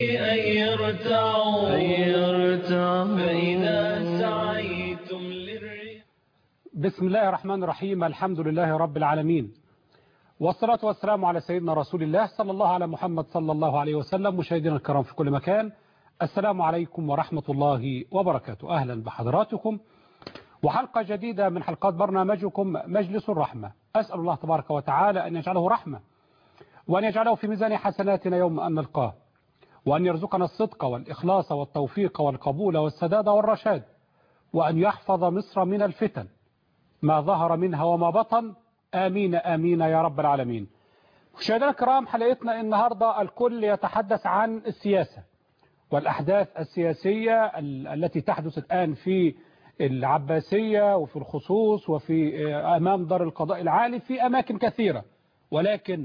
أن يرتعوا فإذا سعيتم للرياض بسم الله الرحمن الرحيم الحمد لله رب العالمين والصلاة والسلام على سيدنا رسول الله صلى الله على محمد صلى الله عليه وسلم مشاهدينا الكرام في كل مكان السلام عليكم ورحمة الله وبركاته أهلا بحضراتكم وحلقة جديدة من حلقات برنامجكم مجلس الرحمة أسأل الله تبارك وتعالى أن يجعله رحمة وأن يجعله في ميزان حسناتنا يوم أن نلقاه وأن يرزقنا الصدق والإخلاص والتوفيق والقبول والسداد والرشاد وأن يحفظ مصر من الفتن ما ظهر منها وما بطن آمين آمين يا رب العالمين مشاهدينا الكرام حلقتنا النهاردة الكل يتحدث عن السياسة والأحداث السياسية التي تحدث الآن في العباسية وفي الخصوص وفي أمام دار القضاء العالي في أماكن كثيرة ولكن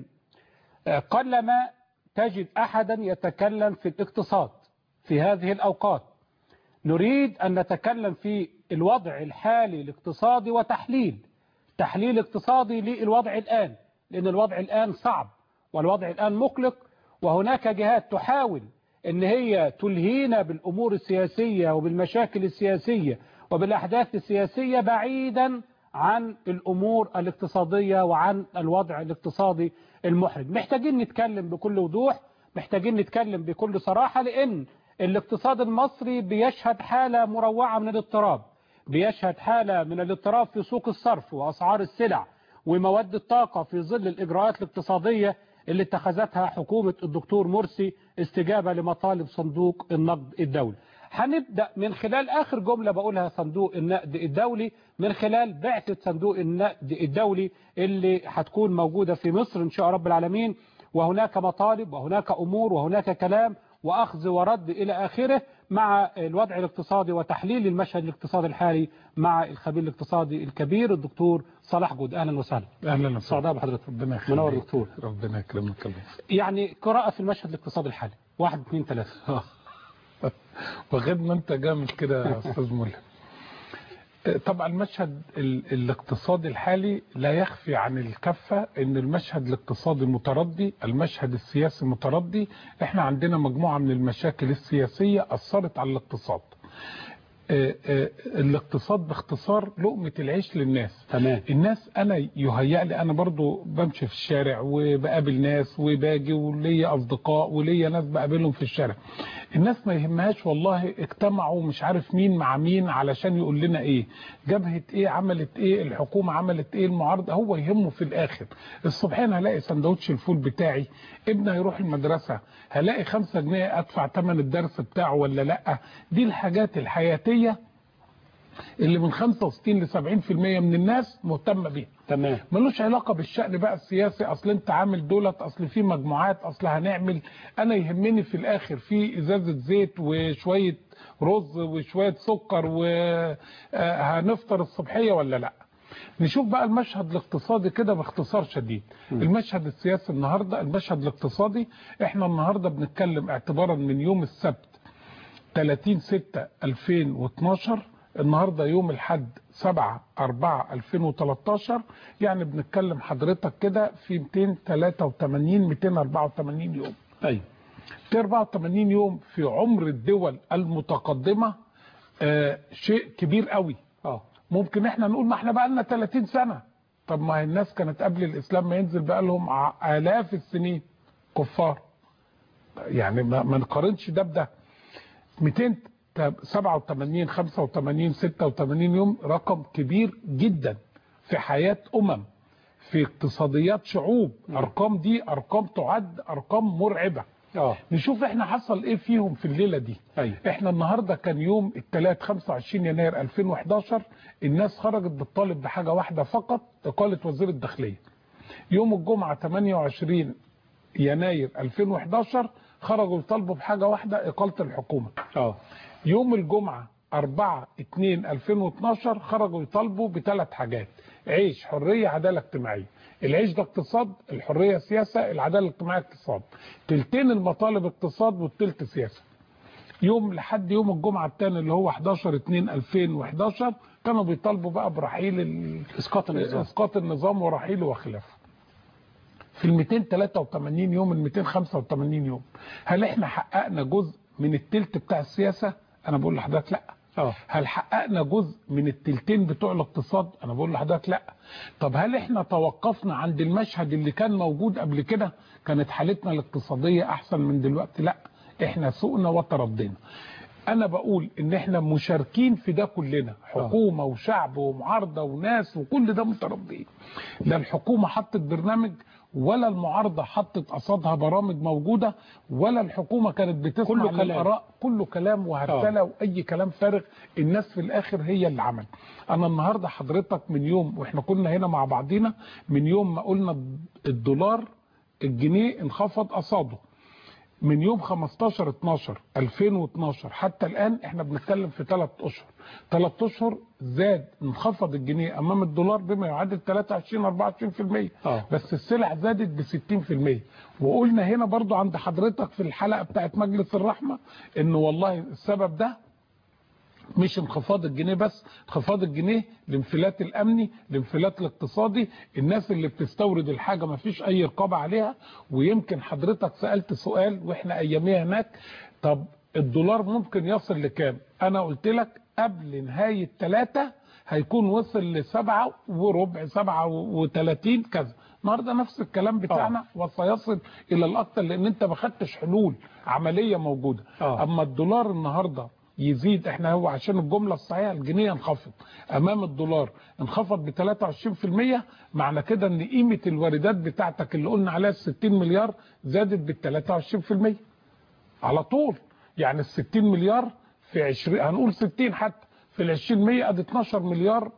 قلما تجد أحدا يتكلم في الاقتصاد في هذه الأوقات نريد أن نتكلم في الوضع الحالي الاقتصادي وتحليل تحليل اقتصادي للوضع الآن لأن الوضع الآن صعب والوضع الآن مقلق وهناك جهات تحاول أن هي تلهينا بالأمور السياسية وبالمشاكل السياسية وبالأحداث السياسية بعيدا عن الأمور الاقتصادية وعن الوضع الاقتصادي المحرج محتاجين نتكلم بكل وضوح محتاجين نتكلم بكل صراحة لأن الاقتصاد المصري بيشهد حالة مروعة من الاضطراب بيشهد حالة من الاضطراب في سوق الصرف وأسعار السلع ومواد الطاقة في ظل الإجراءات الاقتصادية اللي اتخذتها حكومة الدكتور مرسي استجابة لمطالب صندوق النقد الدولي هنبدأ من خلال آخر جملة بقولها صندوق النقد الدولي من خلال بعثة صندوق النقد الدولي اللي هتكون موجودة في مصر إن شاء رب العالمين وهناك مطالب وهناك أمور وهناك كلام وأخذ ورد إلى آخره مع الوضع الاقتصادي وتحليل المشهد الاقتصادي الحالي مع الخبير الاقتصادي الكبير الدكتور صلاح جود أهلا وسهلا اهلا وسهلا سعداء بحضرتك ربنا يخليك منور دكتور ربنا يكرمك الله يعني قراءة في المشهد الاقتصادي الحالي واحد اثنين ثلاثة وغير ما انت جامد كده يا استاذ ملهم طبعا المشهد ال- الاقتصادي الحالي لا يخفي عن الكفة ان المشهد الاقتصادي المتردي المشهد السياسي المتردي احنا عندنا مجموعة من المشاكل السياسية اثرت على الاقتصاد آه، آه، الاقتصاد باختصار لقمة العيش للناس تمام الناس انا يهيأ لي انا برضو بمشي في الشارع وبقابل ناس وباجي وليا اصدقاء وليا ناس بقابلهم في الشارع الناس ما يهمهاش والله اجتمعوا مش عارف مين مع مين علشان يقول لنا ايه جبهة ايه عملت ايه الحكومة عملت ايه المعارضة هو يهمه في الاخر الصبحين هلاقي سندوتش الفول بتاعي ابني هيروح المدرسة هلاقي خمسة جنيه ادفع ثمن الدرس بتاعه ولا لا دي الحاجات الحياتية اللي من 65 ل 70% من الناس مهتمه بيها تمام ملوش علاقه بالشأن بقى السياسي اصل انت عامل دولت اصل في مجموعات اصل هنعمل انا يهمني في الاخر في ازازه زيت وشويه رز وشويه سكر وهنفطر الصبحيه ولا لا نشوف بقى المشهد الاقتصادي كده باختصار شديد المشهد السياسي النهارده المشهد الاقتصادي احنا النهارده بنتكلم اعتبارا من يوم السبت 30 6 2012 النهارده يوم الحد 7 4 2013 يعني بنتكلم حضرتك كده في 283 284 يوم أيوة 284 يوم في عمر الدول المتقدمه آه شيء كبير قوي اه ممكن احنا نقول ما احنا بقى لنا 30 سنه طب ما هي الناس كانت قبل الاسلام ما ينزل بقى لهم ع- الاف السنين كفار يعني ما, ما نقارنش ده بده 287 85 86 يوم رقم كبير جدا في حياه امم في اقتصاديات شعوب ارقام دي ارقام تعد ارقام مرعبه اه نشوف احنا حصل ايه فيهم في الليله دي أيوة. احنا النهارده كان يوم الثلاث 25 يناير 2011 الناس خرجت بتطالب بحاجه واحده فقط اقاله وزير الداخليه يوم الجمعه 28 يناير 2011 خرجوا يطالبوا بحاجه واحده اقاله الحكومه اه يوم الجمعه 4 2 2012 خرجوا يطالبوا بثلاث حاجات عيش حريه عداله اجتماعيه العيش ده اقتصاد الحريه سياسه العداله الاجتماعيه اقتصاد تلتين المطالب اقتصاد والتلت سياسه يوم لحد يوم الجمعه الثاني اللي هو 11 2 2011 كانوا بيطالبوا بقى برحيل ال- اسقاط النظام اسقاط النظام ورحيله وخلافه في ال 283 يوم ال 285 يوم هل احنا حققنا جزء من التلت بتاع السياسه انا بقول لحضرتك لا اه هل حققنا جزء من التلتين بتوع الاقتصاد انا بقول لحضرتك لا طب هل احنا توقفنا عند المشهد اللي كان موجود قبل كده كانت حالتنا الاقتصاديه احسن من دلوقتي لا احنا سوقنا وتردينا انا بقول ان احنا مشاركين في ده كلنا حكومه وشعب ومعارضه وناس وكل ده متربيين لا الحكومه حطت برنامج ولا المعارضه حطت قصادها برامج موجوده ولا الحكومه كانت بتسمع كله كلام. للاراء كله كلام وهرتله واي كلام فارغ الناس في الاخر هي اللي عمل انا النهارده حضرتك من يوم واحنا كنا هنا مع بعضينا من يوم ما قلنا الدولار الجنيه انخفض قصاده من يوم 15 12 2012 حتى الان احنا بنتكلم في ثلاث اشهر ثلاث اشهر زاد انخفض الجنيه امام الدولار بما يعادل 23 24% آه. بس السلع زادت ب 60% وقلنا هنا برضو عند حضرتك في الحلقه بتاعت مجلس الرحمه ان والله السبب ده مش انخفاض الجنيه بس انخفاض الجنيه الانفلات الامني الانفلات الاقتصادي الناس اللي بتستورد الحاجه ما فيش اي رقابه عليها ويمكن حضرتك سالت سؤال واحنا اياميها هناك طب الدولار ممكن يصل لكام انا قلت لك قبل نهايه ثلاثة هيكون وصل لسبعة وربع سبعة وثلاثين كذا النهارده نفس الكلام بتاعنا وسيصل الى الاكثر لان انت ما خدتش حلول عمليه موجوده آه. اما الدولار النهارده يزيد احنا هو عشان الجمله الصحيحه الجنيه انخفض امام الدولار انخفض ب 23% معنى كده ان قيمه الواردات بتاعتك اللي قلنا عليها ال 60 مليار زادت بال 23% على طول يعني ال 60 مليار في 20 هنقول 60 حتى في ال 20 100 ادي 12 مليار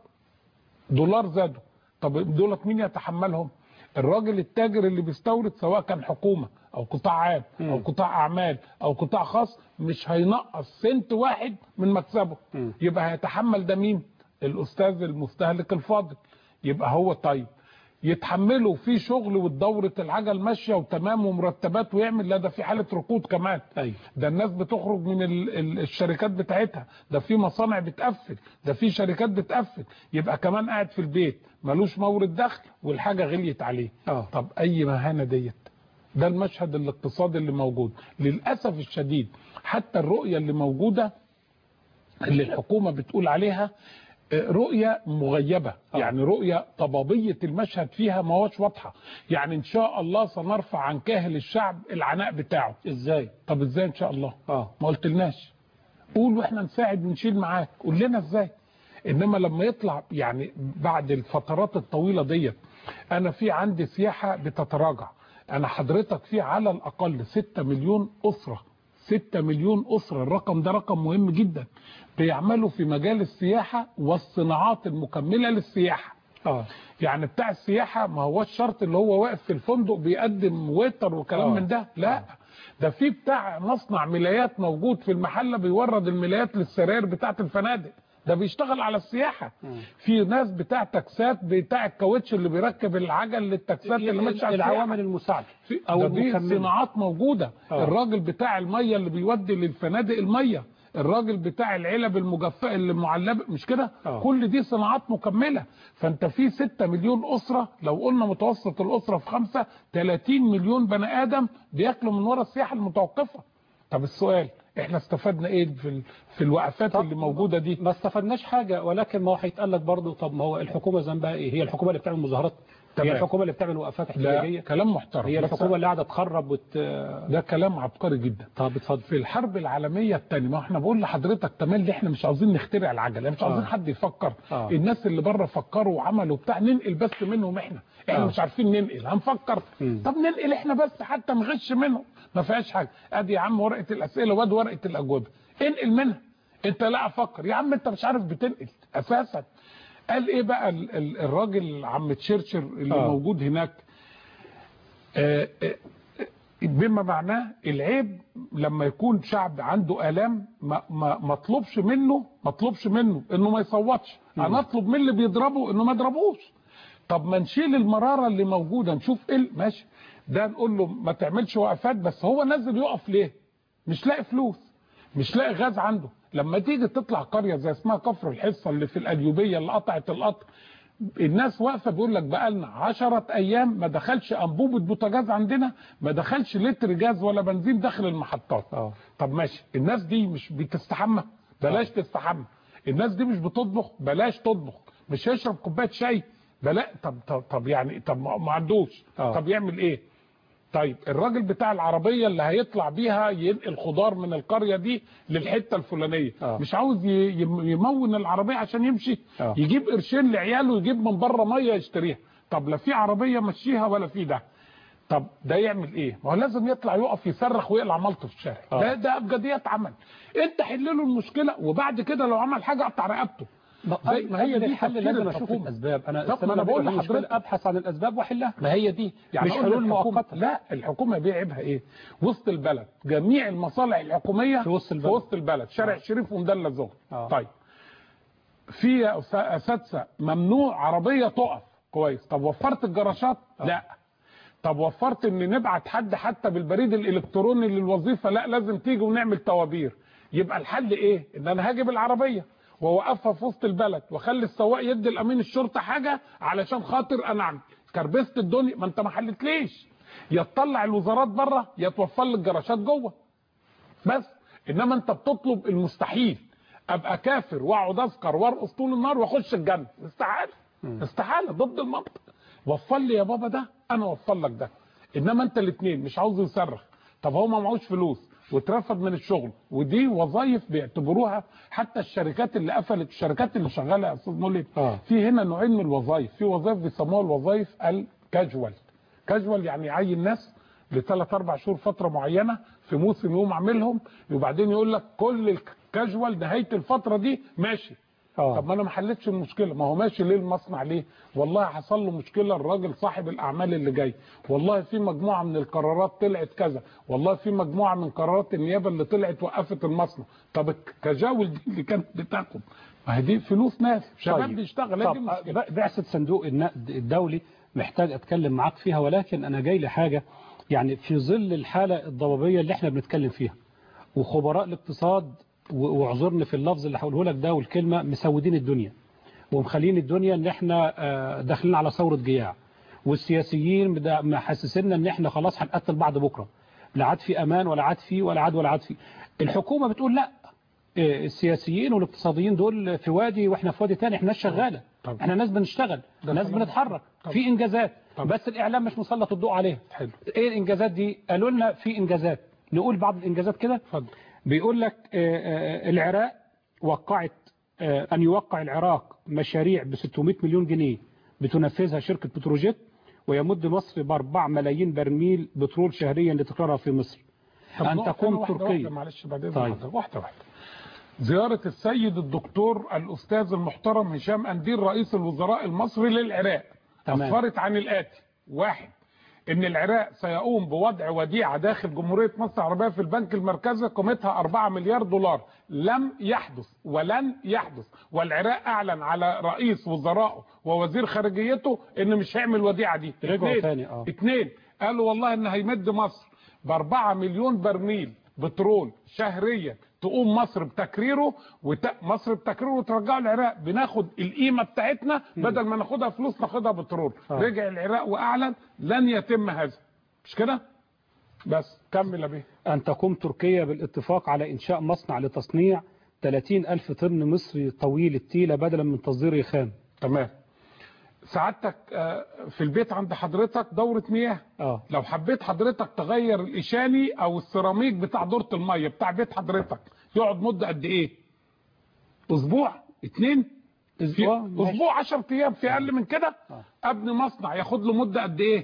دولار زادوا طب دولت مين يتحملهم الراجل التاجر اللي بيستورد سواء كان حكومه او قطاع عام او قطاع اعمال او قطاع خاص مش هينقص سنت واحد من مكسبه مم. يبقى هيتحمل ده مين الاستاذ المستهلك الفاضل يبقى هو طيب يتحملوا في شغل ودورة العجل ماشية وتمام ومرتبات ويعمل لا ده في حالة ركود كمان ايوه ده الناس بتخرج من ال- ال- الشركات بتاعتها ده في مصانع بتقفل ده في شركات بتقفل يبقى كمان قاعد في البيت ملوش مورد دخل والحاجة غليت عليه اه طب اي مهانة ديت ده المشهد الاقتصادي اللي موجود للأسف الشديد حتى الرؤية اللي موجودة اللي الحكومة بتقول عليها آه، رؤية مغيبة آه. يعني رؤية طبابية المشهد فيها ما هوش واضحة يعني ان شاء الله سنرفع عن كاهل الشعب العناء بتاعه ازاي طب ازاي ان شاء الله اه ما قلتلناش قول واحنا نساعد ونشيل معاك قول لنا ازاي انما لما يطلع يعني بعد الفترات الطويله ديت انا في عندي سياحه بتتراجع انا حضرتك في على الاقل 6 مليون اسره 6 مليون اسره الرقم ده رقم مهم جدا بيعملوا في مجال السياحه والصناعات المكمله للسياحه اه يعني بتاع السياحة ما هو الشرط اللي هو واقف في الفندق بيقدم ويتر وكلام آه. من ده لا ده في بتاع مصنع ملايات موجود في المحلة بيورد الملايات للسراير بتاعة الفنادق ده بيشتغل على السياحة في ناس بتاع تاكسات بتاع الكاوتش اللي بيركب العجل للتاكسات اللي ماشيه على السياحة. العوامل المساعده في او ده دي المكمله صناعات موجوده آه. الراجل بتاع الميه اللي بيودي للفنادق الميه الراجل بتاع العلب المجففه اللي معلبه مش كده آه. كل دي صناعات مكمله فانت في 6 مليون اسره لو قلنا متوسط الاسره في خمسة 30 مليون بني ادم بياكلوا من ورا السياحه المتوقفه طب السؤال احنا استفدنا ايه في ال- في الوقفات طب اللي موجوده دي ما استفدناش حاجه ولكن ما هو هيتقال لك برضه طب ما هو الحكومه ذنبها ايه هي الحكومه اللي بتعمل مظاهرات هي تمام. الحكومه اللي بتعمل وقفات لا احتجاجيه كلام محترم هي بس الحكومه اللي قاعده تخرب وت ده كلام عبقري جدا طب اتفضل في الحرب العالميه الثانيه ما احنا بقول لحضرتك تملي احنا مش عاوزين نخترع العجله يعني مش عاوزين آه. حد يفكر آه. الناس اللي بره فكروا وعملوا بتاع ننقل بس منهم احنا احنا آه. مش عارفين ننقل هنفكر مم. طب ننقل احنا بس حتى نغش منهم ما فيهاش حاجه ادي يا عم ورقه الاسئله وادي ورقه الاجوبه انقل منها انت لا افكر يا عم انت مش عارف بتنقل اساسا قال ايه بقى ال- ال- الراجل عم تشرشر اللي آه. موجود هناك آه، آه، بما معناه العيب لما يكون شعب عنده آلام ما ما مطلوبش منه مطلوبش منه انه ما يصوتش انا اطلب من اللي بيضربه انه ما يضربوش طب ما نشيل المرارة اللي موجودة نشوف ايه ماشي ده نقول له ما تعملش وقفات بس هو نزل يقف ليه مش لاقي فلوس مش لاقي غاز عنده لما تيجي تطلع قرية زي اسمها كفر الحصة اللي في الأليوبية اللي قطعت القطر الناس واقفه بيقول لك بقالنا 10 ايام ما دخلش انبوبه بوتاجاز عندنا ما دخلش لتر جاز ولا بنزين داخل المحطات اه طب ماشي الناس دي مش بتستحمى بلاش تستحمى الناس دي مش بتطبخ بلاش تطبخ مش يشرب كوبايه شاي بلا طب طب, طب يعني طب ما ما عندوش آه. طب يعمل ايه طيب الراجل بتاع العربيه اللي هيطلع بيها ينقل خضار من القريه دي للحته الفلانيه آه. مش عاوز ي- يم- يمون العربيه عشان يمشي آه. يجيب قرشين لعياله ويجيب من بره ميه يشتريها طب لا في عربيه مشيها ولا في ده طب ده يعمل ايه ما هو لازم يطلع يقف يصرخ ويقلع مالته في الشارع آه. ده ده ابجديات عمل انت حل له المشكله وبعد كده لو عمل حاجه اقطع رقبته زي- ما هي دي الحل تفكير لازم اشوف الحكومة. الاسباب انا طب ما السبب انا بقول بيبقى لحضرتك مشكلة، ابحث عن الاسباب واحلها ما هي دي يعني مش أقول حلول للحكومة- مؤقتة. لا الحكومه دي عيبها ايه وسط البلد جميع المصالح الحكوميه في وسط البلد. في وسط البلد شارع الشريف ومدلة زغل آه. طيب في يا أس- اساتذه ممنوع عربيه تقف كويس طب وفرت الجراشات لا طب وفرت ان نبعت حد حتى بالبريد الالكتروني للوظيفه لا لازم تيجي ونعمل توابير يبقى الحل ايه ان انا هاجي بالعربيه واوقفها في وسط البلد واخلي السواق يدي الامين الشرطه حاجه علشان خاطر انا كربست الدنيا ما انت ما حلتليش يا تطلع الوزارات بره يا توفر لي الجراشات جوه بس انما انت بتطلب المستحيل ابقى كافر واقعد اسكر وارقص طول النهار واخش الجنه استحاله استحاله ضد المنطق وفر لي يا بابا ده انا اوفر لك ده انما انت الاثنين مش عاوز يصرخ طب هو ما معهوش فلوس واترفض من الشغل ودي وظايف بيعتبروها حتى الشركات اللي قفلت الشركات اللي شغاله يا استاذ مولد آه. في هنا نوعين من الوظائف في وظائف بيسموها الوظائف الكاجوال كاجوال يعني يعين ناس لثلاث اربع شهور فتره معينه في موسم يقوم عاملهم وبعدين يقول لك كل الكاجوال نهايه الفتره دي ماشي آه. طب ما انا ما حلتش المشكله ما هو ماشي ليه المصنع ليه والله حصل له مشكله الراجل صاحب الاعمال اللي جاي والله في مجموعه من القرارات طلعت كذا والله في مجموعه من قرارات النيابه اللي طلعت وقفت المصنع طب الكجاول دي اللي كانت بتاخد ما هي دي فلوس ناس شباب طيب. بيشتغل هي طب دي المشكله ب- بعثة صندوق النقد الدولي محتاج اتكلم معاك فيها ولكن انا جاي لحاجة يعني في ظل الحالة الضبابية اللي احنا بنتكلم فيها وخبراء الاقتصاد و- واعذرني في اللفظ اللي هقوله لك ده والكلمة مسودين الدنيا ومخلين الدنيا ان احنا آه، داخلين على ثورة جياع والسياسيين بدا- محسسنا ان احنا خلاص هنقتل بعض بكرة لا عاد في امان ولا عاد في ولا عاد ولا عاد في الحكومة بتقول لا آه، السياسيين والاقتصاديين دول في وادي واحنا في وادي تاني احنا ناس شغاله طب. احنا ناس بنشتغل ده ناس كلام بنتحرك طب. في انجازات طب. بس الاعلام مش مسلط الضوء عليها حلو ايه الانجازات دي قالوا لنا في انجازات نقول بعض الانجازات كده اتفضل بيقول لك آه، آه، العراق وقعت آه، ان يوقع العراق مشاريع ب 600 مليون جنيه بتنفذها شركه بتروجيت ويمد مصر ب 4 ملايين برميل بترول شهريا لتكرارها في مصر طب ان نقف تقوم هنا واحدة تركيا واحدة معلش بعد اذن طيب. حضرتك، واحده واحده زياره السيد الدكتور الاستاذ المحترم هشام انديل رئيس الوزراء المصري للعراق تمام. اسفرت عن الاتي واحد ان العراق سيقوم بوضع وديعه داخل جمهوريه مصر العربيه في البنك المركزي قيمتها 4 مليار دولار لم يحدث ولن يحدث والعراق اعلن على رئيس وزرائه ووزير خارجيته ان مش هيعمل وديعه دي رجعوا اتنين- تاني، آه. اتنين قالوا والله ان هيمد مصر ب 4 مليون برميل بترول شهريا تقوم مصر بتكريره وت... مصر بتكريره وترجعه العراق بناخد القيمه بتاعتنا بدل ما ناخدها فلوس ناخدها بترول آه. رجع العراق واعلن لن يتم هذا مش كده بس كمل يا بيه أن تقوم تركيا بالاتفاق على إنشاء مصنع لتصنيع 30 ألف طن مصري طويل التيلة بدلا من تصديره خام تمام سعادتك آه، في البيت عند حضرتك دورة مياه آه. لو حبيت حضرتك تغير الإشاني أو السيراميك بتاع دورة المية بتاع بيت حضرتك يقعد مدة قد إيه؟ أسبوع؟ اتنين؟ في أسبوع ماشي. أسبوع 10 أيام في أقل من كده؟ آه. أبني مصنع ياخد له مدة قد إيه؟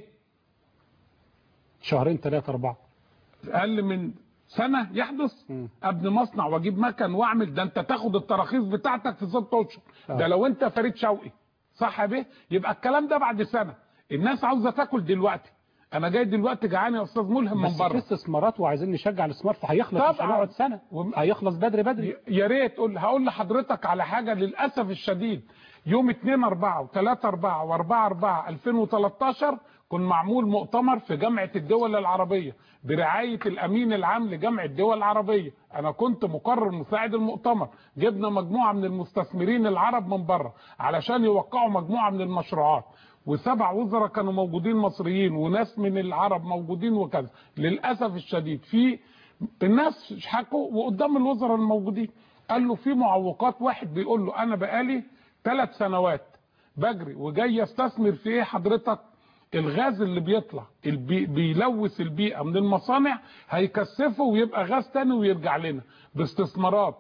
شهرين ثلاثة أربعة اقل من سنه يحدث مم. ابني مصنع واجيب مكن واعمل ده انت تاخد التراخيص بتاعتك في ست اشهر آه. ده لو انت فريد شوقي صح يا بيه يبقى الكلام ده بعد سنه الناس عاوزه تاكل دلوقتي انا جاي دلوقتي جعان يا استاذ ملهم من بس في بره استثمارات وعايزين نشجع الاستثمار فهيخلص مش طبعاً. هنقعد سنه وم- هيخلص بدري بدري يا ريت قول هقول لحضرتك على حاجه للاسف الشديد يوم 2 4 و3 4 و4 4 2013 كان معمول مؤتمر في جامعه الدول العربيه برعايه الامين العام لجامعه الدول العربيه انا كنت مقرر مساعد المؤتمر جبنا مجموعه من المستثمرين العرب من بره علشان يوقعوا مجموعه من المشروعات وسبع وزراء كانوا موجودين مصريين وناس من العرب موجودين وكذا للاسف الشديد في الناس حكوا وقدام الوزراء الموجودين قال له في معوقات واحد بيقول له انا بقالي ثلاث سنوات بجري وجاي استثمر في ايه حضرتك الغاز اللي بيطلع البي بيلوث البيئه من المصانع هيكثفه ويبقى غاز تاني ويرجع لنا باستثمارات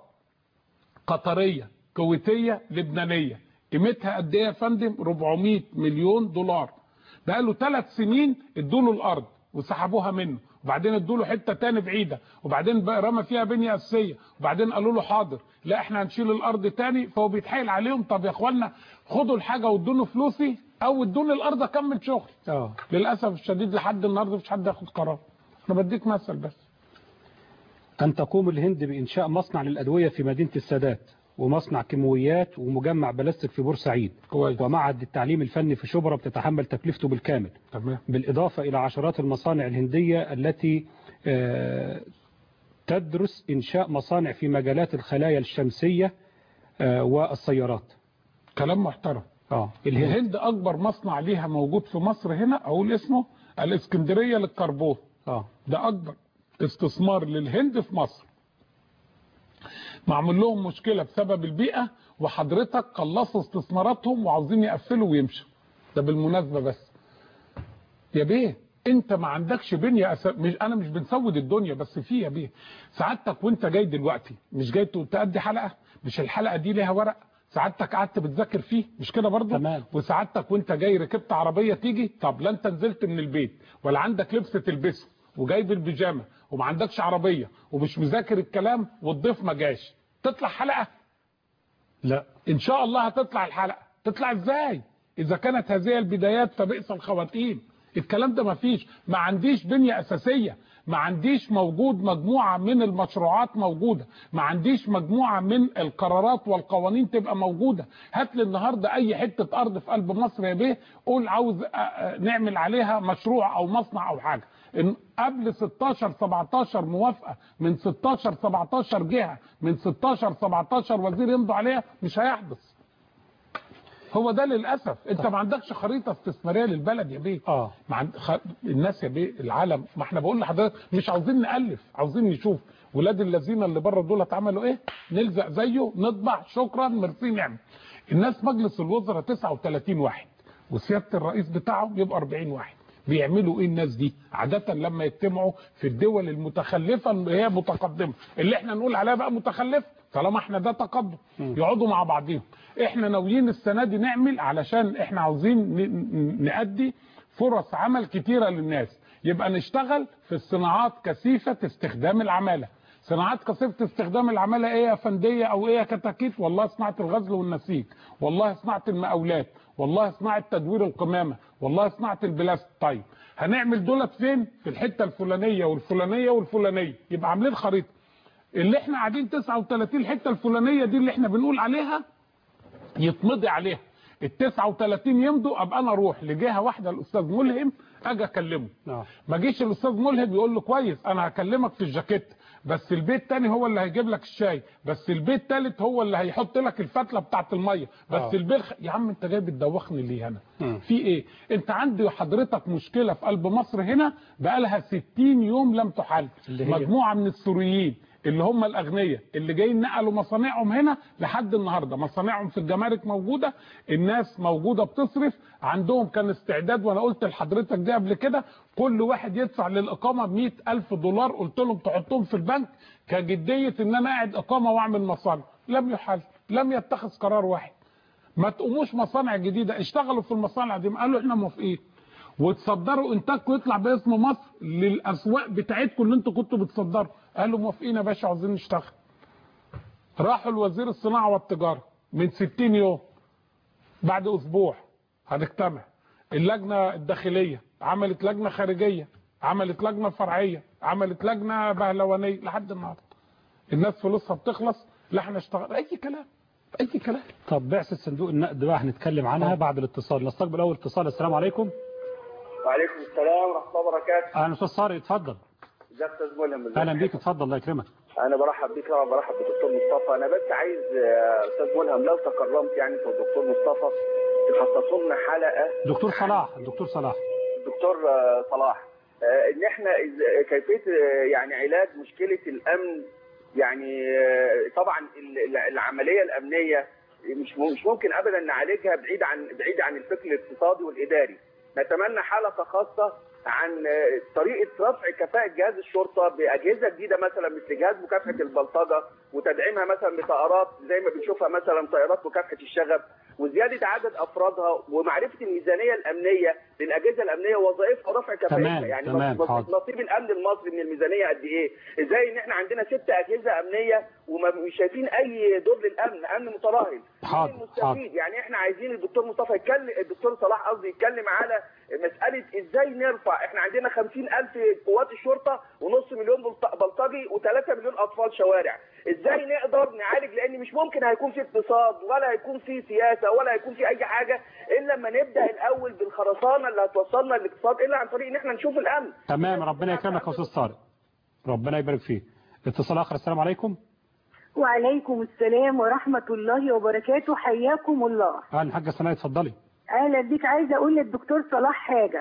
قطريه كويتيه لبنانيه قيمتها قد ايه يا فندم 400 مليون دولار بقاله ثلاث سنين ادوا له الارض وسحبوها منه وبعدين ادوا له حته تاني بعيده وبعدين بقى رمى فيها بنيه اساسيه وبعدين قالوا له حاضر لا احنا هنشيل الارض تاني فهو بيتحايل عليهم طب يا اخوانا خدوا الحاجه وادوني فلوسي او ادوني الارض اكمل شغل اه للاسف الشديد لحد النهارده مفيش حد ياخد قرار انا بديك مثل بس أن تقوم الهند بإنشاء مصنع للأدوية في مدينة السادات ومصنع كيماويات ومجمع بلاستيك في بورسعيد كويس ومعهد التعليم الفني في شبرا بتتحمل تكلفته بالكامل تمام بالإضافة إلى عشرات المصانع الهندية التي آه، تدرس إنشاء مصانع في مجالات الخلايا الشمسية آه، والسيارات كلام محترم اه الهند الهند اكبر مصنع ليها موجود في مصر هنا اقول اسمه الاسكندريه للكربون اه ده اكبر استثمار للهند في مصر معمول لهم مشكله بسبب البيئه وحضرتك خلصوا استثماراتهم وعاوزين يقفلوا ويمشوا ده بالمناسبه بس يا بيه انت ما عندكش بنيه أس... مش انا مش بنسود الدنيا بس في يا بيه سعادتك وانت جاي دلوقتي مش جاي تأدي حلقه مش الحلقه دي ليها ورق سعادتك قعدت بتذاكر فيه مش كده برضه تمام. وسعادتك وانت جاي ركبت عربيه تيجي طب لا انت نزلت من البيت ولا عندك لبس تلبسه وجايب البيجامه وما عندكش عربيه ومش مذاكر الكلام والضيف ما جاش تطلع حلقه لا ان شاء الله هتطلع الحلقه تطلع ازاي اذا كانت هذه البدايات فبئس الخواتيم الكلام ده ما فيش ما عنديش بنيه اساسيه ما عنديش موجود مجموعه من المشروعات موجوده ما عنديش مجموعه من القرارات والقوانين تبقى موجوده هات لي النهارده اي حته ارض في قلب مصر يا بيه قول عاوز أ- أ- نعمل عليها مشروع او مصنع او حاجه إن قبل 16 17 موافقه من 16 17 جهه من 16 17 وزير يمضوا عليها مش هيحدث هو ده للاسف انت ما عندكش خريطه استثماريه للبلد يا بيه اه ما عند... خ... الناس يا بيه العالم ما احنا بقول لحضرتك مش عاوزين نالف عاوزين نشوف ولاد الذين اللي بره دول اتعملوا ايه نلزق زيه نطبع شكرا ميرسي نعم الناس مجلس الوزراء 39 واحد وسياده الرئيس بتاعهم يبقى 40 واحد بيعملوا ايه الناس دي عاده لما يجتمعوا في الدول المتخلفه اللي هي متقدمه اللي احنا نقول عليها بقى متخلفه طالما احنا ده تقدم يقعدوا مع بعضهم احنا ناويين السنه دي نعمل علشان احنا عاوزين ن- ن- نأدي فرص عمل كتيره للناس يبقى نشتغل في الصناعات كثيفه استخدام العماله صناعات كثيفه استخدام العماله ايه يا فنديه او ايه يا كتاكيت والله صناعه الغزل والنسيج والله صناعه المقاولات والله صناعه تدوير القمامه والله صناعه البلاستيك طيب هنعمل دولت فين في الحته الفلانيه والفلانيه والفلانيه يبقى عاملين خريطه اللي احنا قاعدين 39 الحته الفلانيه دي اللي احنا بنقول عليها يتمضي عليها ال 39 يمضوا ابقى انا اروح لجهه واحده الاستاذ ملهم اجي اكلمه اه ما جيش الاستاذ ملهم يقول له كويس انا هكلمك في الجاكيت بس البيت تاني هو اللي هيجيب لك الشاي بس البيت تالت هو اللي هيحط لك الفتله بتاعت الميه بس آه. البيت خ... يا عم انت جاي بتدوخني ليه هنا مم. في ايه انت عندي حضرتك مشكله في قلب مصر هنا بقالها 60 يوم لم تحل اللي هي؟ مجموعه من السوريين اللي هم الاغنياء اللي جايين نقلوا مصانعهم هنا لحد النهارده مصانعهم في الجمارك موجوده الناس موجوده بتصرف عندهم كان استعداد وانا قلت لحضرتك دي قبل كده كل واحد يدفع للاقامه ب ألف دولار قلت لهم تحطهم في البنك كجديه ان انا قاعد اقامه واعمل مصانع لم يحل لم يتخذ قرار واحد ما تقوموش مصانع جديده اشتغلوا في المصانع دي قالوا احنا موافقين وتصدروا انتاجكم يطلع باسم مصر للاسواق بتاعتكم اللي انتوا كنتوا بتصدروا قالوا موافقين يا باشا عاوزين نشتغل راحوا لوزير الصناعه والتجاره من 60 يوم بعد اسبوع هنجتمع اللجنه الداخليه عملت لجنه خارجيه عملت لجنه فرعيه عملت لجنه بهلوانيه لحد النهارده الناس فلوسها بتخلص لا احنا اشتغل اي كلام اي كلام طب بعثة صندوق النقد بقى هنتكلم عنها بعد الاتصال نستقبل اول اتصال السلام عليكم وعليكم السلام ورحمه الله وبركاته اهلا استاذ صارق اتفضل ازيك يا استاذ ملهم ازيك؟ اهلا بيك اتفضل الله يكرمك انا برحب بيك طبعا برحب بالدكتور مصطفى انا بس عايز آه، استاذ ملهم لو تكرمت يعني في الدكتور مصطفى تخصصوا لنا حلقه دكتور صلاح الدكتور صلاح الدكتور آه، صلاح آه، ان احنا إز- كيفيه آه، يعني علاج مشكله الامن يعني آه، طبعا ال- ال- العمليه الامنيه مش م- مش ممكن ابدا نعالجها بعيد عن بعيد عن الفكر الاقتصادي والاداري نتمنى حلقه خاصه عن آه، طريقه رفع كفاءه جهاز الشرطه باجهزه جديده مثلا مثل جهاز مكافحه البلطجه وتدعيمها مثلا بطائرات زي ما بنشوفها مثلا طائرات مكافحه الشغب وزياده عدد افرادها ومعرفه الميزانيه الامنيه للاجهزه الامنيه ووظائفها ورفع كفاءتها تمام، يعني تمام، نص- حاضر. نصيب الامن المصري من الميزانيه قد ايه؟ ازاي ان احنا عندنا ست اجهزه امنيه ومش شايفين اي دور للامن امن متراهن حاضر، مين المستفيد؟ يعني احنا عايزين الدكتور مصطفى يتكلم الدكتور صلاح قصدي يتكلم على مساله ازاي نرفع احنا عندنا 50000 قوات الشرطه ونص مليون بلط- بلطجي و3 مليون اطفال شوارع ازاي نقدر نعالج لان مش ممكن هيكون في اقتصاد ولا هيكون في سياسه ولا هيكون في اي حاجه الا لما نبدا الاول بالخرسانه اللي هتوصلنا للاقتصاد الا عن طريق ان احنا نشوف الامن تمام ربنا يكرمك يا استاذ صارق ربنا يبارك فيك اتصال اخر السلام عليكم وعليكم السلام ورحمة الله وبركاته حياكم الله اهلا حاجه سناء اتفضلي أهلا بيك عايزة أقول للدكتور صلاح حاجة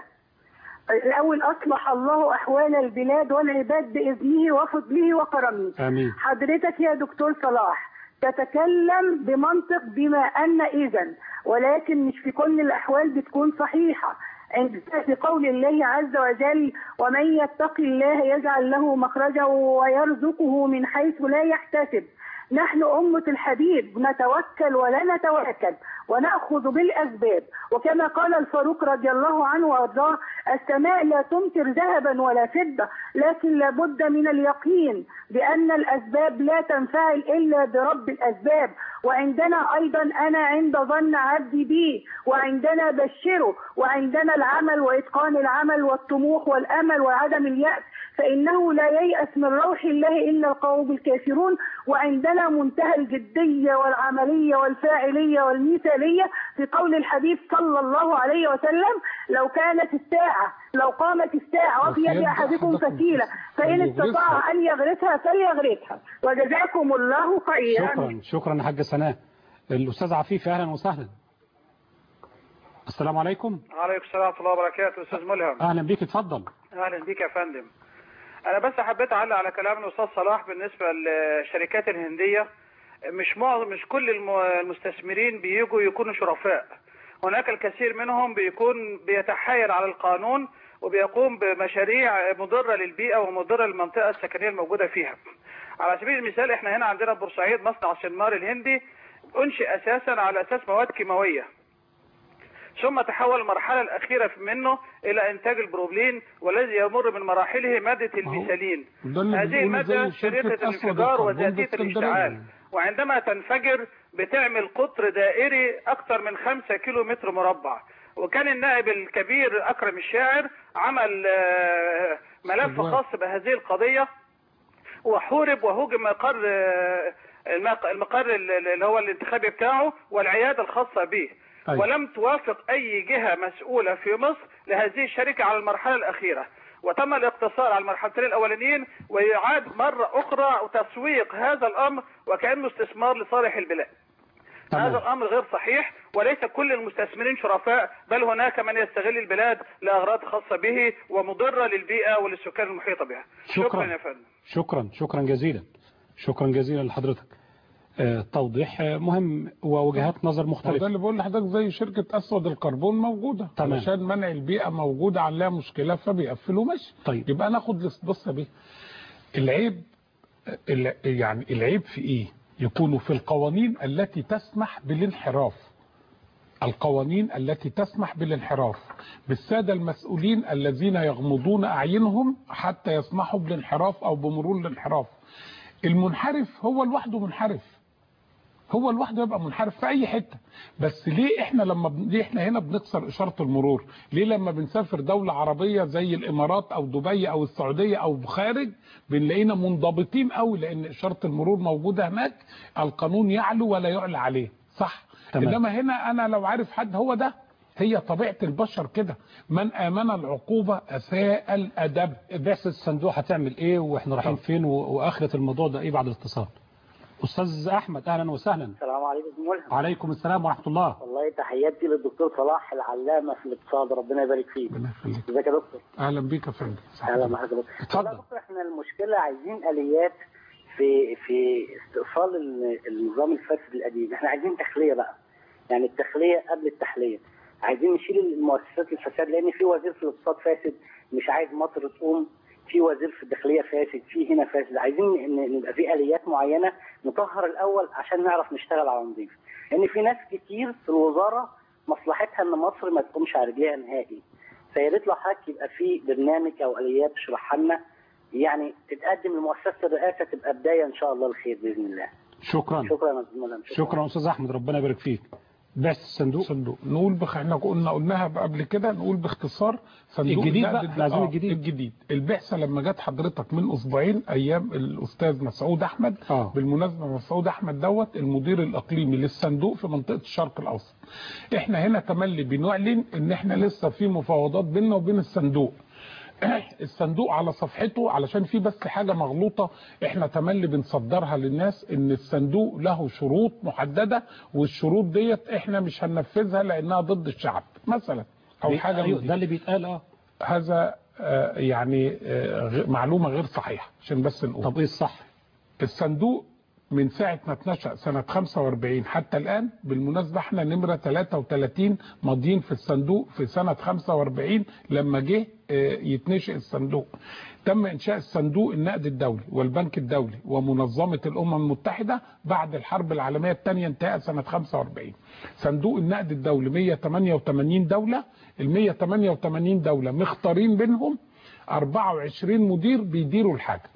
الأول أصلح الله أحوال البلاد والعباد بإذنه وفضله وكرمه امين حضرتك يا دكتور صلاح تتكلم بمنطق بما أن إذا ولكن مش في كل الأحوال بتكون صحيحة عند في قول الله عز وجل ومن يتق الله يجعل له مخرجا ويرزقه من حيث لا يحتسب نحن أمة الحبيب نتوكل ولا نتواكل ونأخذ بالأسباب وكما قال الفاروق رضي الله عنه وأرضاه السماء لا تمطر ذهبا ولا فضة لكن لابد من اليقين بأن الأسباب لا تنفعل إلا برب الأسباب وعندنا أيضا أنا عند ظن عبدي بي وعندنا بشره وعندنا العمل وإتقان العمل والطموح والأمل وعدم اليأس فإنه لا ييأس من روح الله إلا القوم الكافرون وعندنا منتهى الجدية والعملية والفاعلية والمثالية في قول الحبيب صلى الله عليه وسلم لو كانت الساعة لو قامت الساعة وفي يد أحدكم فتيلة فإن استطاع أن يغرسها فليغرسها وجزاكم الله خيرا شكرا شكرا يا حاجه سناء الاستاذ عفيفي اهلا وسهلا السلام عليكم عليكم السلام ورحمة الله وبركاته أستاذ ملهم اهلا بيك اتفضل أهلا بيك يا فندم أنا بس حبيت أعلق على كلام الأستاذ صلاح بالنسبة للشركات الهندية مش معظم مش كل الم- المستثمرين بيجوا يكونوا شرفاء هناك الكثير منهم بيكون بيتحايل على القانون وبيقوم بمشاريع مضرة للبيئة ومضرة للمنطقة السكنية الموجودة فيها على سبيل المثال احنا هنا عندنا في بورسعيد مصنع سنمار الهندي انشئ اساسا على اساس مواد كيماويه ثم تحول المرحلة الأخيرة منه إلى إنتاج البروبلين والذي يمر من مراحله مادة الميثالين ده اللي هذه بنقوله المادة زي شركة شريرة أسود الانفجار الكربون وذاتية باسكندرية. الاشتعال وعندما تنفجر بتعمل قطر دائري أكثر من خمسة كيلو متر مربع وكان النائب الكبير أكرم الشاعر عمل آه، ملف استجواب. خاص بهذه القضية وحورب وهجم مقر آه، المق- المقر اللي هو الانتخابي بتاعه والعيادة الخاصة به أيوة. ولم توافق أي جهة مسؤولة في مصر لهذه الشركة على المرحلة الأخيرة وتم الاقتصار على المرحلتين الأولانيين ويعاد مرة أخرى تسويق هذا الأمر وكأنه استثمار لصالح البلاد تمام. هذا الأمر غير صحيح وليس كل المستثمرين شرفاء بل هناك من يستغل البلاد لأغراض خاصة به ومضرة للبيئة وللسكان المحيطة بها شكرا. شكرا يا فندم شكرا شكرا جزيلا شكرا جزيلا لحضرتك آه، توضيح آه، مهم ووجهات نظر هو ده مختلفة اللي بقول لحضرتك زي شركة أسود الكربون موجودة تمام. علشان منع البيئة موجودة عليها مشكلة فبيقفلوا ماشي طيب. يبقى ناخد بص بيه العيب ال- يعني العيب في ايه يكون في القوانين التي تسمح بالانحراف القوانين التي تسمح بالانحراف بالسادة المسؤولين الذين يغمضون أعينهم حتى يسمحوا بالانحراف أو بمرور الانحراف المنحرف هو لوحده منحرف هو لوحده يبقى منحرف في اي حته بس ليه احنا لما بن... ليه احنا هنا بنكسر اشاره المرور ليه لما بنسافر دوله عربيه زي الامارات او دبي او السعوديه او خارج بنلاقينا منضبطين قوي لان اشاره المرور موجوده هناك القانون يعلو ولا يعلى عليه صح تمام. انما هنا انا لو عارف حد هو ده هي طبيعه البشر كده من امن العقوبه اساء الادب بعثة الصندوق هتعمل ايه واحنا رايحين فين و- واخرة الموضوع ده ايه بعد الاتصال استاذ احمد اهلا وسهلا السلام عليكم أستاذ ملهم عليكم السلام ورحمة الله والله تحياتي للدكتور صلاح العلامه في الاقتصاد ربنا يبارك فيه ربنا يخليك ازيك يا دكتور اهلا بيك يا فندم اهلا بحضرتك اتفضل. والله يا دكتور احنا المشكله عايزين اليات في في استئصال ال- النظام الفاسد القديم احنا عايزين تخليه بقى يعني التخليه قبل التحليه عايزين نشيل المؤسسات الفساد لان في وزير في الاقتصاد فاسد مش عايز مصر تقوم في وزير في الداخليه فاسد في هنا فاسد عايزين ان نبقى في اليات معينه نطهر الاول عشان نعرف نشتغل على نظيف لان في ناس كتير في الوزاره مصلحتها ان مصر ما تقومش على رجليها نهائي فيا ريت لو حضرتك يبقى في برنامج او اليات تشرحها لنا يعني تتقدم لمؤسسه الرئاسه تبقى بدايه ان شاء الله الخير باذن الله شكرا شكرا يا استاذ ملهم شكرا استاذ احمد ربنا يبارك فيك بعثة الصندوق صندوق نقول بخ... احنا قلنا قلناها قبل كده نقول باختصار صندوق الجديد النقد بقى، الد- لازم آه، الجديد. الجديد البعثه لما جت حضرتك من اسبوعين ايام الاستاذ مسعود احمد آه. بالمناسبه مسعود احمد دوت المدير الاقليمي للصندوق في منطقه الشرق الاوسط احنا هنا تملي بنعلن ان احنا لسه في مفاوضات بيننا وبين الصندوق الصندوق على صفحته علشان في بس حاجة مغلوطة احنا تملي بنصدرها للناس ان الصندوق له شروط محددة والشروط ديت احنا مش هننفذها لانها ضد الشعب مثلا او بي- حاجة أيوة من دي. ده اللي بيتقال اه هذا آه، يعني آه، غ- معلومة غير صحيحة عشان بس نقول طب ايه الصح الصندوق من ساعة ما اتنشأ سنة 45 حتى الآن بالمناسبة احنا نمرة 33 ماضيين في الصندوق في سنة 45 لما جه اه، يتنشئ الصندوق تم إنشاء الصندوق النقد الدولي والبنك الدولي ومنظمة الأمم المتحدة بعد الحرب العالمية الثانية انتهى سنة 45 صندوق النقد الدولي 188 دولة ال 188 دولة مختارين بينهم 24 مدير بيديروا الحاجة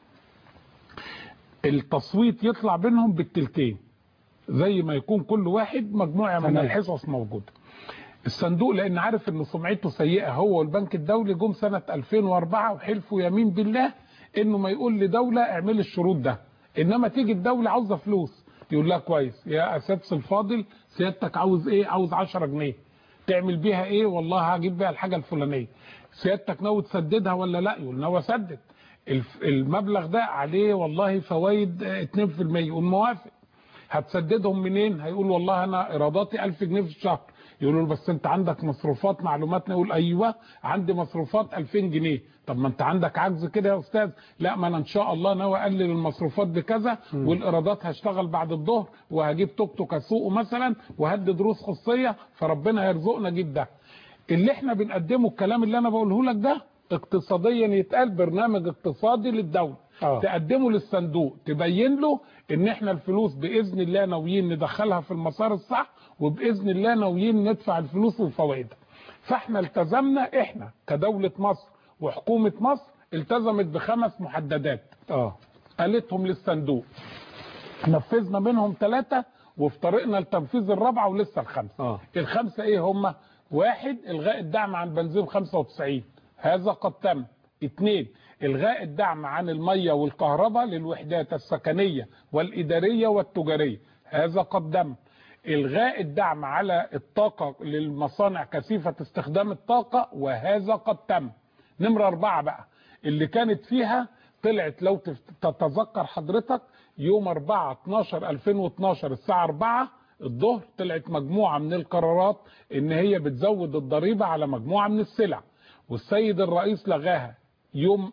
التصويت يطلع بينهم بالتلتين زي ما يكون كل واحد مجموعة من تمام. الحصص موجودة الصندوق لان عارف ان سمعته سيئة هو والبنك الدولي جم سنة 2004 وحلفوا يمين بالله انه ما يقول لدولة اعمل الشروط ده انما تيجي الدولة عاوزة فلوس يقول لها كويس يا اساتذ الفاضل سيادتك عاوز ايه عاوز 10 جنيه تعمل بيها ايه والله هجيب بيها الحاجة الفلانية سيادتك ناوي تسددها ولا لا يقول ناوي اسدد الف- المبلغ ده عليه والله فوائد آه، 2% يقول موافق هتسددهم منين هيقول والله انا ايراداتي 1000 جنيه في الشهر يقولوا له بس انت عندك مصروفات معلوماتنا يقول ايوه عندي مصروفات 2000 جنيه طب ما انت عندك عجز كده يا استاذ لا ما انا ان شاء الله ناوي اقلل المصروفات بكذا والايرادات هشتغل بعد الظهر وهجيب توك توك اسوقه مثلا وهدي دروس خصوصيه فربنا هيرزقنا اجيب ده اللي احنا بنقدمه الكلام اللي انا بقوله لك ده اقتصاديا يتقال برنامج اقتصادي للدوله آه. تقدمه للصندوق تبين له ان احنا الفلوس باذن الله ناويين ندخلها في المسار الصح وباذن الله ناويين ندفع الفلوس وفوائدها فاحنا التزمنا احنا كدوله مصر وحكومه مصر التزمت بخمس محددات اه قالتهم للصندوق نفذنا منهم ثلاثة وفي طريقنا لتنفيذ الرابعة ولسه الخمسة اه الخمسة ايه هم واحد الغاء الدعم عن بنزين 95 هذا قد تم اثنين الغاء الدعم عن المية والكهرباء للوحدات السكنية والإدارية والتجارية هذا قد تم الغاء الدعم على الطاقة للمصانع كثيفة استخدام الطاقة وهذا قد تم نمرة أربعة بقى اللي كانت فيها طلعت لو تف- تتذكر حضرتك يوم 4 12 2012 الساعة 4 الظهر طلعت مجموعة من القرارات ان هي بتزود الضريبة على مجموعة من السلع والسيد الرئيس لغاها يوم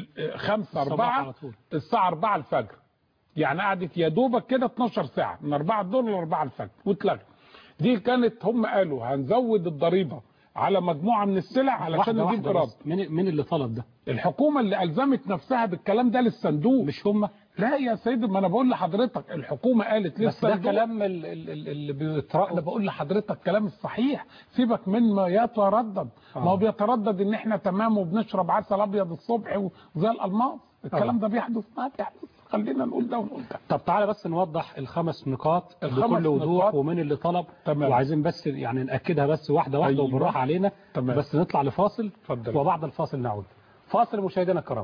5 الصباح 4 على طول. الساعة 4 الفجر يعني قعدت يا دوبك كده 12 ساعة من 4 الظهر ل 4 الفجر واتلغت دي كانت هم قالوا هنزود الضريبة على مجموعة من السلع علشان واحدة نجيب واحدة إيراد بس. مين مين اللي طلب ده الحكومة اللي ألزمت نفسها بالكلام ده للصندوق مش هم لا يا سيدي ما أنا بقول لحضرتك الحكومة قالت بس ده للصندوق كلام ال- ال- ال- اللي انا بيترقب بقول لحضرتك كلام الصحيح سيبك من ما يتردد آه. ما هو بيتردد ان احنا تمام وبنشرب عسل ابيض الصبح وزي الالماس الكلام آه. ده بيحدث ما بيحدث خلينا نقول ده ونقول ده طب تعالى بس نوضح الخمس نقاط الخمس بكل وضوح نقاط. ومن اللي طلب تمام. وعايزين بس يعني نأكدها بس واحدة واحدة أيوة. وبالراحة علينا تمام. بس نطلع لفاصل اتفضل. وبعد الفاصل نعود فاصل مشاهدينا الكرام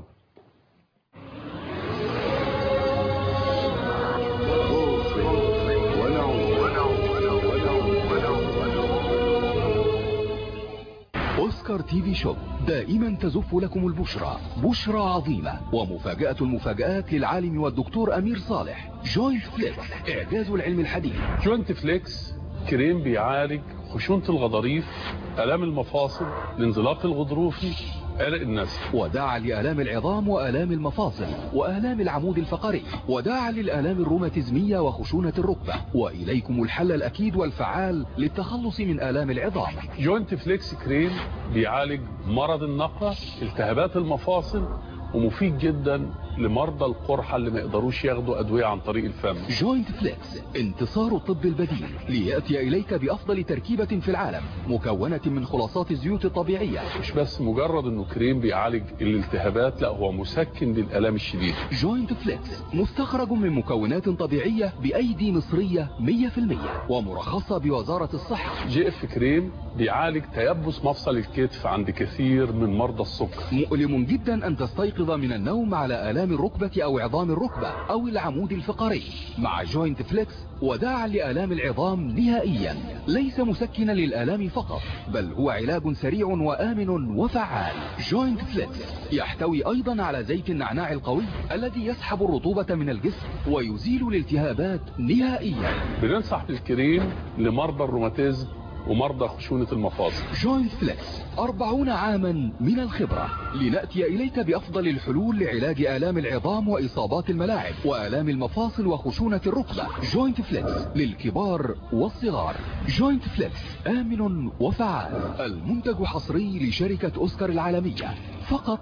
أوسكار تي في شوب دائما تزف لكم البشرى بشرى عظيمة ومفاجأة المفاجآت للعالم والدكتور أمير صالح جوينت فليكس إعجاز العلم الحديث جوينت فليكس كريم بيعالج خشونة الغضاريف آلام المفاصل الانزلاق الغضروفي عرق النسل وداعا لآلام العظام وآلام المفاصل وآلام العمود الفقري وداعا للآلام الروماتيزمية وخشونة الركبة وإليكم الحل الأكيد والفعال للتخلص من آلام العظام جوينت فليكس كريم بيعالج مرض النقرة التهابات المفاصل ومفيد جدا لمرضى القرحة اللي ما يقدروش ياخدوا أدوية عن طريق الفم جوينت فليكس انتصار الطب البديل ليأتي إليك بأفضل تركيبة في العالم مكونة من خلاصات الزيوت الطبيعية مش بس مجرد انه كريم بيعالج الالتهابات لا هو مسكن للآلام الشديدة جوينت فليكس مستخرج من مكونات طبيعية بأيدي مصرية 100% ومرخصة بوزارة الصحة جي اف كريم بيعالج تيبس مفصل الكتف عند كثير من مرضى السكر مؤلم جدا أن تستيقظ من النوم على آلام الركبة أو عظام الركبة أو العمود الفقري مع جوينت فليكس وداعا لآلام العظام نهائيا ليس مسكنا للآلام فقط بل هو علاج سريع وآمن وفعال جوينت فليكس يحتوي أيضا على زيت النعناع القوي الذي يسحب الرطوبة من الجسم ويزيل الالتهابات نهائيا بننصح بالكريم لمرضى الروماتيزم ومرضى خشونة المفاصل جوينت فليكس أربعون عاما من الخبرة لنأتي إليك بأفضل الحلول لعلاج آلام العظام وإصابات الملاعب وآلام المفاصل وخشونة الركبة جوينت فليكس للكبار والصغار جوينت فليكس آمن وفعال المنتج حصري لشركة أوسكار العالمية فقط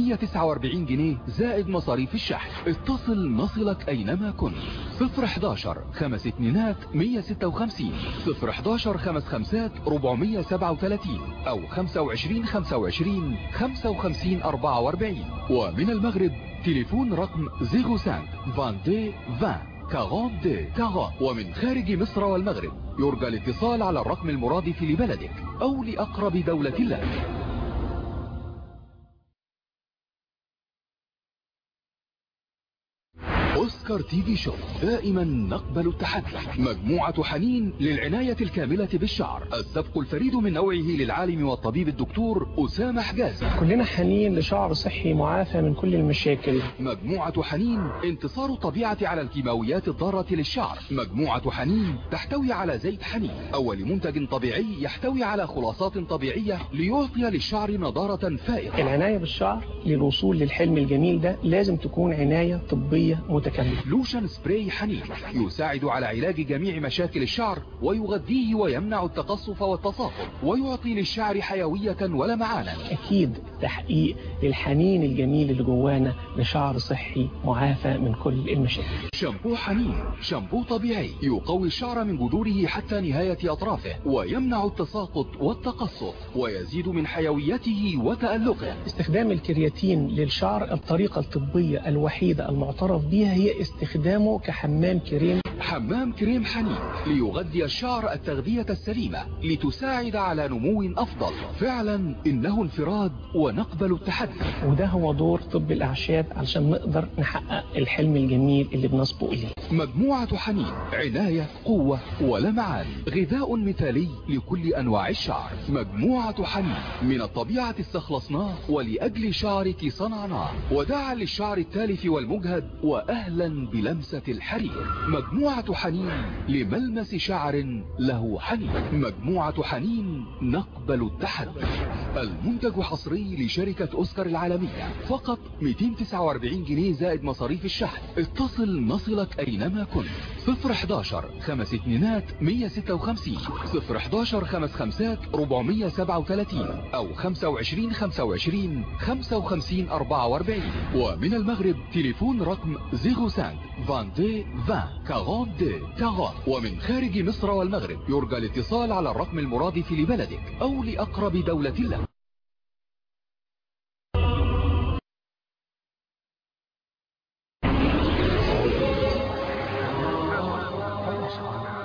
149 جنيه زائد مصاريف الشحن اتصل نصلك أينما كنت 011 خمس اتنينات 156 011 خمس خمسات 437 أو 25 25 55 44 ومن المغرب تليفون رقم 05 22 20 42 40 ومن خارج مصر والمغرب يرجى الاتصال على الرقم المرادف لبلدك أو لأقرب دولة لك أوسكار تي في شو دائما نقبل التحدي مجموعة حنين للعناية الكاملة بالشعر السبق الفريد من نوعه للعالم والطبيب الدكتور أسامة حجازي كلنا حنين لشعر صحي معافى من كل المشاكل مجموعة حنين انتصار الطبيعة على الكيماويات الضارة للشعر مجموعة حنين تحتوي على زيت حنين أول منتج طبيعي يحتوي على خلاصات طبيعية ليعطي للشعر نضارة فائقة العناية بالشعر للوصول للحلم الجميل ده لازم تكون عناية طبية متكاملة لوشن سبراي حنين يساعد على علاج جميع مشاكل الشعر ويغذيه ويمنع التقصف والتصاقم ويعطي للشعر حيوية ولمعانا أكيد تحقيق للحنين الجميل اللي جوانا لشعر صحي معافى من كل المشاكل شامبو حنين شامبو طبيعي يقوي الشعر من جذوره حتى نهاية أطرافه ويمنع التساقط والتقصف ويزيد من حيويته وتألقه استخدام الكرياتين للشعر الطريقة الطبية الوحيدة المعترف بها هي استخدامه كحمام كريم حمام كريم حنين ليغذي الشعر التغذية السليمة لتساعد على نمو أفضل فعلا إنه انفراد ونقبل التحدي وده هو دور طب الأعشاب علشان نقدر نحقق الحلم الجميل اللي بنصبو إليه مجموعة حنين عناية قوة ولمعان غذاء مثالي لكل أنواع الشعر مجموعة حنين من الطبيعة استخلصناه ولأجل شعرك صنعناه وداعا للشعر التالف والمجهد وأهلا بلمسة الحرير مجموعة حنين لملمس شعر له حنين مجموعة حنين نقبل التحدي المنتج حصري لشركة أوسكار العالمية فقط 249 جنيه زائد مصاريف الشحن اتصل نصلك أينما كنت 011 خمس اتنينات 156 011 خمس خمسات 437 أو 25 25 55 44 ومن المغرب تليفون رقم 05 22 20 42 40 ومن خارج مصر والمغرب يرجى الاتصال على الرقم المرادف لبلدك أو لأقرب دولة لك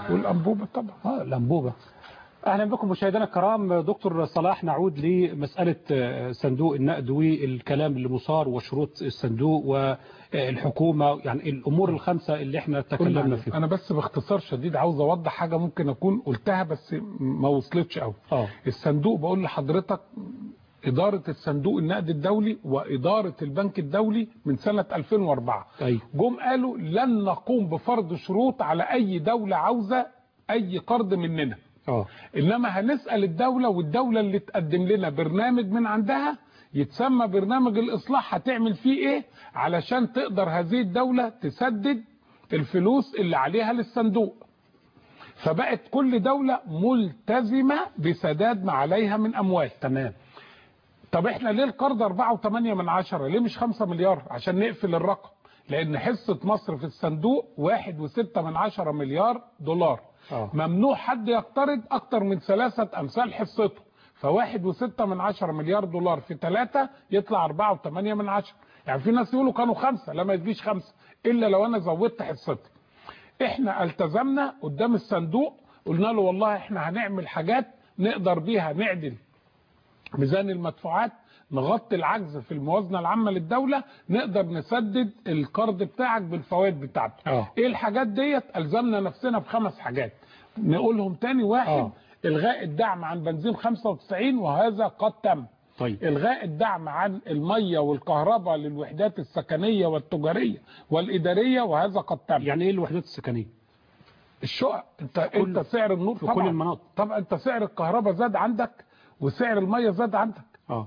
والانبوبه طبعا اه الانبوبه اهلا بكم مشاهدينا الكرام دكتور صلاح نعود لمساله آه، صندوق النقد والكلام اللي مثار وشروط الصندوق والحكومه يعني الامور الخمسه اللي احنا تكلمنا كل- فيها انا بس باختصار شديد عاوز اوضح حاجه ممكن اكون قلتها بس ما وصلتش قوي اه الصندوق بقول لحضرتك إدارة الصندوق النقد الدولي وإدارة البنك الدولي من سنة 2004 ايوه جم قالوا لن نقوم بفرض شروط على أي دولة عاوزة أي قرض مننا اه إنما هنسأل الدولة والدولة اللي تقدم لنا برنامج من عندها يتسمى برنامج الإصلاح هتعمل فيه إيه علشان تقدر هذه الدولة تسدد الفلوس اللي عليها للصندوق فبقت كل دولة ملتزمة بسداد ما عليها من أموال تمام طب احنا ليه القرض 4.8 من عشرة ليه مش 5 مليار عشان نقفل الرقم لان حصة مصر في الصندوق 1.6 من عشرة مليار دولار اه ممنوع حد يقترض اكتر من ثلاثة امثال حصته فواحد وستة من عشرة مليار دولار في ثلاثة يطلع أربعة وثمانية من عشرة يعني في ناس يقولوا كانوا خمسة لا ما يجيش خمسة إلا لو أنا زودت حصتي احنا التزمنا قدام الصندوق قلنا له والله احنا هنعمل حاجات نقدر بيها نعدل ميزان المدفوعات نغطي العجز في الموازنة العامة للدولة نقدر نسدد القرض بتاعك بالفوائد بتاعته اه ايه الحاجات ديت الزمنا نفسنا بخمس حاجات نقولهم تاني واحد آه. الغاء الدعم عن بنزين 95 وهذا قد تم طيب الغاء الدعم عن المية والكهرباء للوحدات السكنية والتجارية والإدارية وهذا قد تم يعني ايه الوحدات السكنيه الشقق انت انت سعر النور في طبعا كل المناطق طبعا انت سعر الكهرباء زاد عندك وسعر المية زاد عندك اه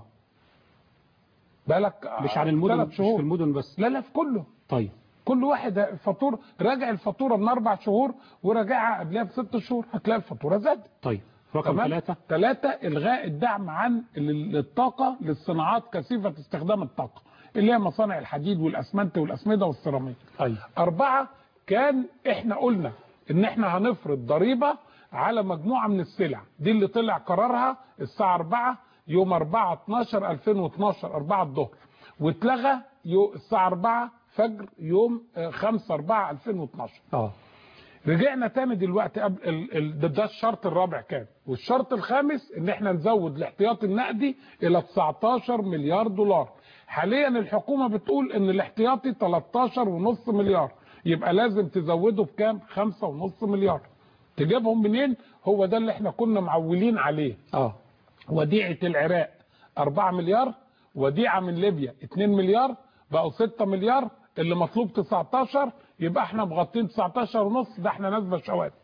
بالك مش عن المدن ثلاث مش شهور في المدن بس لا لا في كله طيب كل واحد فاتوره راجع الفاتوره من اربع شهور وراجعها قبلها بست شهور هتلاقي الفاتوره زادت طيب رقم ثلاثة ثلاثة الغاء الدعم عن ال- الطاقة للصناعات كثيفة استخدام الطاقة اللي هي مصانع الحديد والاسمنت والاسمدة والسيراميك ايوه أربعة كان احنا قلنا ان احنا هنفرض ضريبة على مجموعة من السلع دي اللي طلع قرارها الساعة 4 يوم 4 12 2012 4 الظهر واتلغى يو الساعة 4 فجر يوم آه، 5 4 2012 اه رجعنا تاني دلوقتي قبل ال... ال... ده, ده الشرط الرابع كان والشرط الخامس ان احنا نزود الاحتياطي النقدي الى 19 مليار دولار حاليا الحكومة بتقول ان الاحتياطي 13 ونص مليار يبقى لازم تزوده بكام خمسة ونص مليار تجيبهم منين هو ده اللي احنا كنا معولين عليه اه وديعة العراق 4 مليار وديعة من ليبيا 2 مليار بقوا 6 مليار اللي مطلوب 19 يبقى احنا مغطين 19 ونص ده احنا ناس بشوات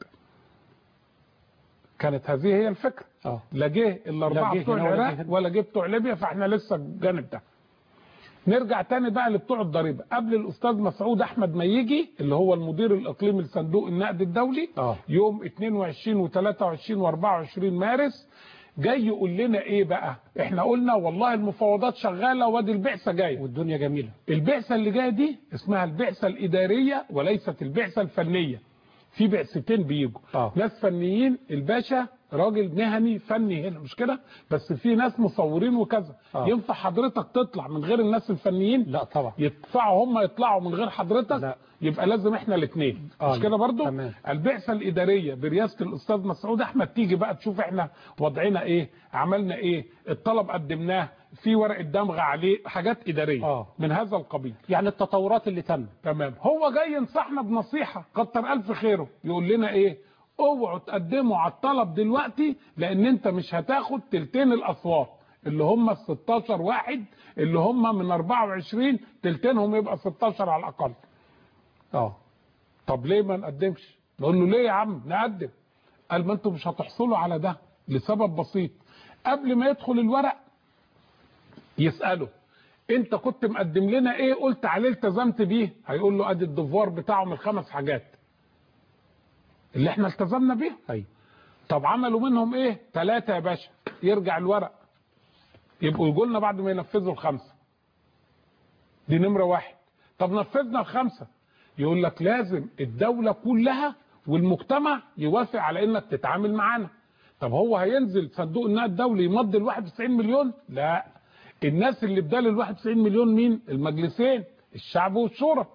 كانت هذه هي الفكرة اه لا جه الاربعه لا جه بتوع هنا ولا جه العراق هنا. ولا جه بتوع ليبيا فاحنا لسه الجانب ده نرجع تاني بقى لبتوع الضريبه قبل الاستاذ مسعود احمد ما يجي اللي هو المدير الاقليمي لصندوق النقد الدولي اه يوم 22 و23 و24 مارس جاي يقول لنا ايه بقى احنا قلنا والله المفاوضات شغاله وادي البعثه جايه والدنيا جميلة البعثه اللي جايه دي اسمها البعثه الاداريه وليست البعثه الفنيه في بعثتين بيجوا اه ناس فنيين الباشا راجل مهني فني هنا مش كده بس في ناس مصورين وكذا آه. ينفع حضرتك تطلع من غير الناس الفنيين لا طبعا يدفعوا هم يطلعوا من غير حضرتك لا. يبقى لازم احنا الاثنين آه. مش كده برضو تمام. البعثه الاداريه برئاسه الاستاذ مسعود احمد تيجي بقى تشوف احنا وضعنا ايه عملنا ايه الطلب قدمناه في ورقه دمغه عليه حاجات اداريه آه. من هذا القبيل يعني التطورات اللي تم تمام هو جاي ينصحنا بنصيحة كتر ألف خيره يقول لنا إيه اوعوا تقدموا على الطلب دلوقتي لأن أنت مش هتاخد تلتين الأصوات اللي هم ال 16 واحد اللي هم من 24 تلتينهم يبقى 16 على الأقل اه طب ليه ما نقدمش نقول له ليه يا عم نقدم قال ما انتم مش هتحصلوا على ده لسبب بسيط قبل ما يدخل الورق يسأله انت كنت مقدم لنا ايه قلت عليه التزمت بيه هيقول له ادي الدفوار بتاعه من الخمس حاجات اللي احنا التزمنا بيه ايوه طب عملوا منهم ايه ثلاثة يا باشا يرجع الورق يبقوا يقول لنا بعد ما ينفذوا الخمسة دي نمرة واحد طب نفذنا الخمسة يقول لك لازم الدولة كلها والمجتمع يوافق على انك تتعامل معانا طب هو هينزل صندوق النقد الدولي يمضي ال 91 مليون لا الناس اللي بدال ال 91 مليون مين المجلسين الشعب والشورى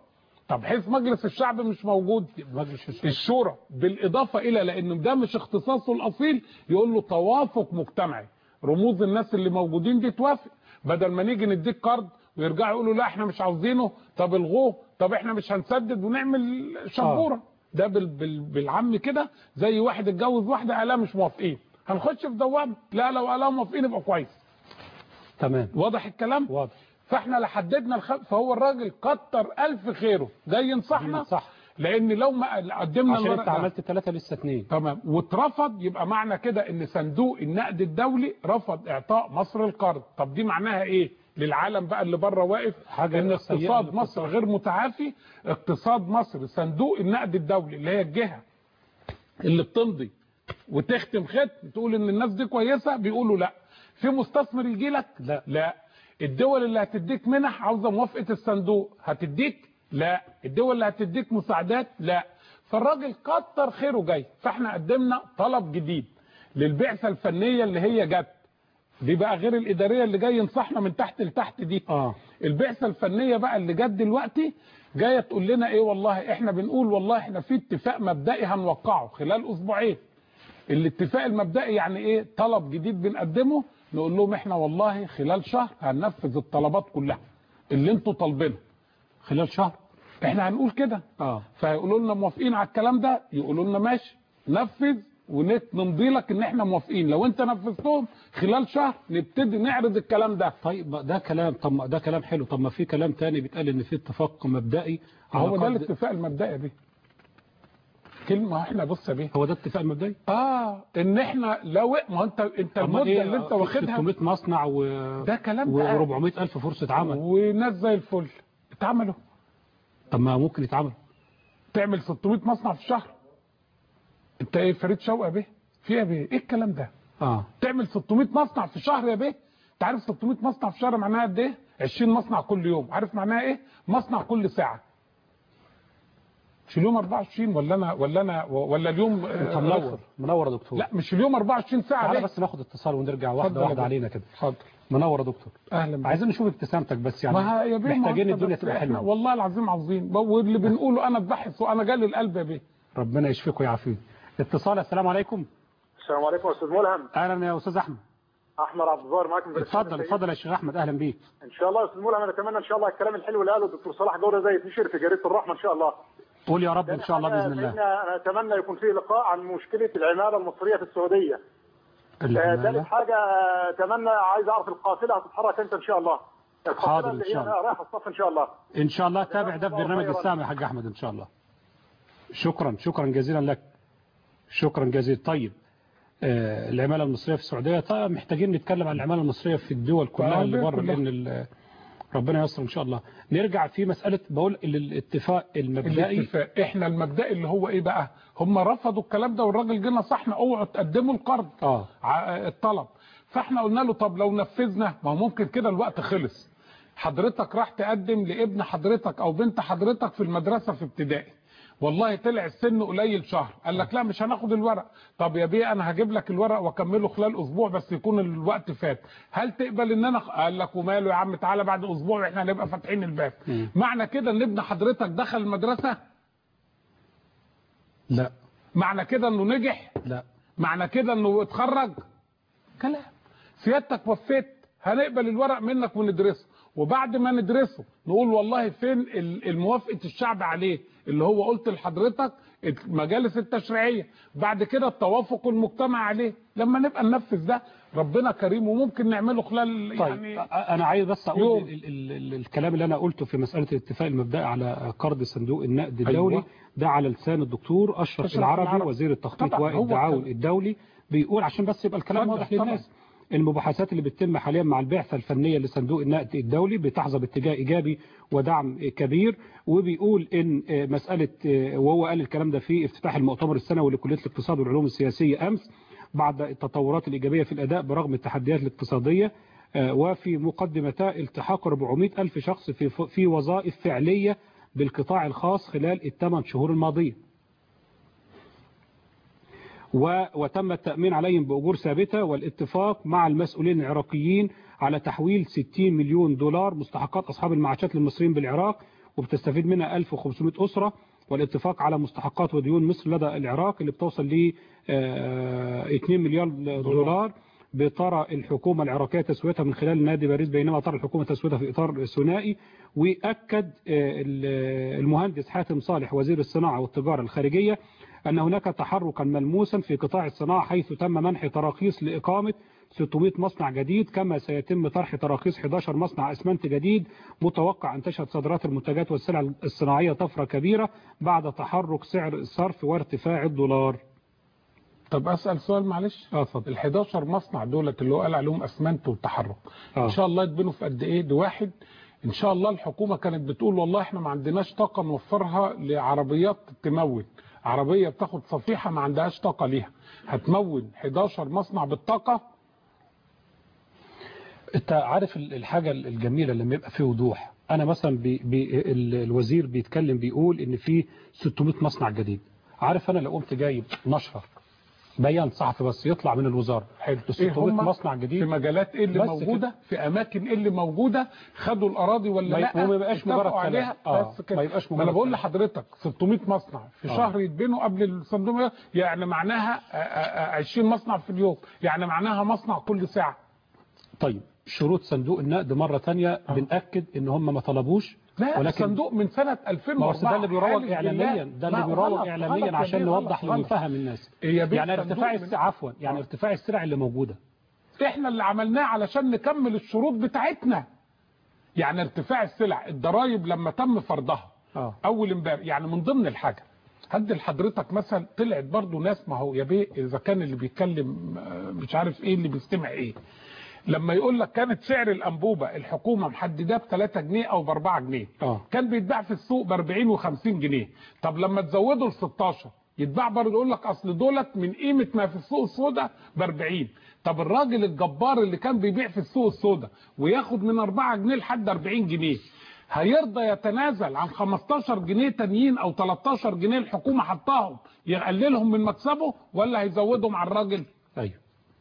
طب حيث مجلس الشعب مش موجود مجلس الشعب. الشورى بالاضافه الى لان ده مش اختصاصه الاصيل يقول له توافق مجتمعي رموز الناس اللي موجودين دي توافق بدل ما نيجي نديك قرض ويرجعوا يقولوا لا احنا مش عاوزينه طب الغوه طب احنا مش هنسدد ونعمل شبوره ده بال بال بالعم كده زي واحد اتجوز واحده قالها مش موافقين هنخش في دوامه لا لو قالها موافقين يبقى كويس تمام واضح الكلام واضح فاحنا لا حددنا الخ... فهو الراجل كتر الف خيره جاي ينصحنا صح لان لو ما قدمنا عشان الورق انت ده- عملت ثلاثة لسه اثنين تمام واترفض يبقى معنى كده ان صندوق النقد الدولي رفض اعطاء مصر القرض طب دي معناها ايه للعالم بقى اللي بره واقف حاجة ان سيئة اقتصاد للاقتصاد. مصر غير متعافي اقتصاد مصر صندوق النقد الدولي اللي هي الجهه اللي بتمضي وتختم ختم تقول ان الناس دي كويسه بيقولوا لا في مستثمر يجي لك لا. لا الدول اللي هتديك منح عاوزه موافقه الصندوق هتديك لا الدول اللي هتديك مساعدات لا فالراجل كتر خيره جاي فاحنا قدمنا طلب جديد للبعثه الفنيه اللي هي جت دي بقى غير الاداريه اللي جاي ينصحنا من تحت لتحت دي اه البعثه الفنيه بقى اللي جت دلوقتي جايه تقول لنا ايه والله احنا بنقول والله احنا في اتفاق مبدئي هنوقعه خلال اسبوعين الاتفاق المبدئي يعني ايه طلب جديد بنقدمه نقول لهم احنا والله خلال شهر هننفذ الطلبات كلها اللي انتوا طالبينها خلال شهر احنا هنقول كده اه فيقولوا لنا موافقين على الكلام ده يقولوا لنا ماشي نفذ ونمضي لك ان احنا موافقين لو انت نفذتهم خلال شهر نبتدي نعرض الكلام ده طيب ده كلام طب ما ده كلام حلو طب ما في كلام تاني بيتقال ان في اتفاق مبدئي على هو ده قرض- الاتفاق المبدئي بيه كلمه احنا بص يا بيه هو ده الاتفاق المبدئي اه ان احنا لو ما هو انت انت طب ما المده إيه؟ اللي انت في واخدها 600 مصنع و ده كلام ده و400 الف فرصه عمل وناس زي الفل اتعملوا طب ما ممكن يتعمل تعمل 600 مصنع في الشهر انت ايه فريد شوقي يا بيه في إيه يا بيه ايه الكلام ده اه تعمل 600 مصنع في الشهر يا بيه انت عارف 600 مصنع في الشهر معناها قد ايه 20 مصنع كل يوم عارف معناها ايه مصنع كل ساعه مش اليوم 24 ولا انا ولا انا ولا اليوم انت آه، منور رخص؟ منور يا دكتور لا مش اليوم 24 ساعه تعالى بيه بس ناخد اتصال ونرجع اتفضل واحده يا واحده بيه. علينا كده اتفضل منور يا دكتور اهلا بك. عايزين نشوف ابتسامتك بس يعني ما يا بيه ما محتاجين أنت الدنيا بس تبقى إحنا حلوه والله العظيم عاوزين واللي بنقوله انا بحث وانا جالي القلب يا بيه ربنا يشفيك ويعافيك اتصال السلام عليكم السلام عليكم استاذ ملهم اهلا يا استاذ احمد احمد عبد الظاهر معاكم من اتفضل اتفضل يا شيخ احمد اهلا بيك ان شاء الله يا استاذ ملهم انا اتمنى ان شاء الله الكلام الحلو اللي قاله الدكتور صلاح جوده ده يتنشر في جريده الرحمه ان شاء الله قول يا رب ان شاء الله باذن الله لأن انا اتمنى يكون فيه لقاء عن مشكله العماله المصريه في السعوديه آه، العمالة. ثالث حاجه آه، اتمنى عايز اعرف القافله هتتحرك امتى ان شاء الله القافلة حاضر إن اللي شاء هي الله. رايحه الصف ان شاء الله ان شاء الله تابع ده في الله برنامج خيراً. الساعه يا حاج احمد ان شاء الله شكرا شكرا جزيلا لك شكرا جزيلا طيب آه العماله المصريه في السعوديه طيب محتاجين نتكلم عن العماله المصريه في الدول كلها اللي طيب، بره كلها. لان ال- ربنا ييسر ان شاء الله نرجع في مساله بقول ال- الاتفاق المبدئي الاتفاق احنا المبدئي اللي هو ايه بقى هم رفضوا الكلام ده والراجل جه نصحنا اوعوا تقدموا القرض اه ع- الطلب فاحنا قلنا له طب لو نفذنا ما هو ممكن كده الوقت خلص حضرتك راح تقدم لابن حضرتك او بنت حضرتك في المدرسه في ابتدائي والله طلع السن قليل شهر قال لك لا مش هناخد الورق طب يا بيه انا هجيب لك الورق واكمله خلال اسبوع بس يكون الوقت فات هل تقبل ان انا قال لك وماله يا عم تعالى بعد اسبوع واحنا هنبقى فاتحين الباب مم. معنى كده ان ابن حضرتك دخل المدرسه لا معنى كده انه نجح لا معنى كده انه اتخرج كلام سيادتك وفيت هنقبل الورق منك وندرسه وبعد ما ندرسه نقول والله فين ال- الموافقه الشعب عليه اللي هو قلت لحضرتك المجالس التشريعيه بعد كده التوافق المجتمع عليه لما نبقى ننفذ ده ربنا كريم وممكن نعمله خلال طيب يعني انا عايز بس اقول يوم. ال ال ال الكلام اللي انا قلته في مساله الاتفاق المبدئي على قرض صندوق النقد الدولي أيوة. ده على لسان الدكتور اشرف أشرف العربي العربي. وزير التخطيط طبعاً، هو والتعاون كده. الدولي بيقول عشان بس يبقى الكلام اتفضل، واضح طبعاً. للناس المباحثات اللي بتتم حاليا مع البعثه الفنيه لصندوق النقد الدولي بتحظى باتجاه ايجابي ودعم كبير وبيقول ان مساله وهو قال الكلام ده في افتتاح المؤتمر السنوي لكليه الاقتصاد والعلوم السياسيه امس بعد التطورات الايجابيه في الاداء برغم التحديات الاقتصاديه وفي مقدمتها التحاق 400 ألف شخص في في وظائف فعلية بالقطاع الخاص خلال الثمان شهور الماضية و- وتم التأمين عليهم بأجور ثابتة والاتفاق مع المسؤولين العراقيين على تحويل 60 مليون دولار مستحقات أصحاب المعاشات للمصريين بالعراق وبتستفيد منها 1500 أسرة والاتفاق على مستحقات وديون مصر لدى العراق اللي بتوصل ل 2 مليار دولار بترى الحكومة العراقية تسويتها من خلال نادي باريس بينما ترى الحكومة تسويتها في إطار ثنائي وأكد المهندس حاتم صالح وزير الصناعة والتجارة الخارجية أن هناك تحركا ملموسا في قطاع الصناعة حيث تم منح تراخيص لإقامة 600 مصنع جديد كما سيتم طرح تراخيص 11 مصنع أسمنت جديد متوقع أن تشهد صادرات المنتجات والسلع الصناعية طفرة كبيرة بعد تحرك سعر الصرف وارتفاع الدولار طب اسال سؤال معلش اه اتفضل ال 11 مصنع دولت اللي هو قال عليهم اسمنت والتحرك آه. ان شاء الله يتبنوا في قد ايه ده واحد ان شاء الله الحكومه كانت بتقول والله احنا ما عندناش طاقه نوفرها لعربيات تمون عربيه بتاخد صفيحه ما عندهاش طاقه ليها هتمون 11 مصنع بالطاقه انت عارف ال- الحاجة الجميلة لما يبقى فيه وضوح انا مثلا بي بي ال- الوزير بيتكلم بيقول ان في 600 مصنع جديد عارف انا لو قمت جايب نشرة بيان صحفي بس يطلع من الوزارة حلو ال 600 هم مصنع جديد في مجالات ايه اللي بس موجوده في اماكن ايه اللي موجوده خدوا الاراضي ولا ما ي- لا وما يبقاش اتفقوا مجرد كلام. عليها آه، بس كده ما يبقاش ما انا مجرد بقول كلام. لحضرتك 600 مصنع في آه. شهر يتبنوا قبل الصندوق يعني معناها آه، آه، آه، 20 مصنع في اليوم يعني معناها مصنع كل ساعه طيب شروط صندوق النقد مرة تانية بنأكد ان هم ما طلبوش لا ولكن الصندوق من سنه 2004 ما هو أصل ده اللي بيروج حالف اعلاميا بالله. ده اللي ما بيروج غلط، غلط اعلاميا يا عشان بيه، نوضح غلط، غلط. ونفهم الناس يا بيه يعني الصندوق ارتفاع من- السعر عفوا يعني آه. ارتفاع السلع اللي موجودة احنا اللي عملناه علشان نكمل الشروط بتاعتنا يعني ارتفاع السلع الضرايب لما تم فرضها اه اول امبارح يعني من ضمن الحاجه هدي لحضرتك مثلا طلعت برضو ناس ما هو يا بيه اذا كان اللي بيتكلم آه، مش عارف ايه اللي بيستمع ايه لما يقول لك كانت سعر الانبوبه الحكومه محدداه ب 3 جنيه او ب 4 جنيه اه كان بيتباع في السوق ب 40 و50 جنيه طب لما تزودوا ل 16 يتباع برضه يقول لك اصل دولت من قيمه ما في السوق السوداء ب 40 طب الراجل الجبار اللي كان بيبيع في السوق السوداء وياخد من 4 جنيه لحد 40 جنيه هيرضى يتنازل عن 15 جنيه تانيين او 13 جنيه الحكومه حطاهم يقللهم من مكسبه ولا هيزودهم على الراجل ايوه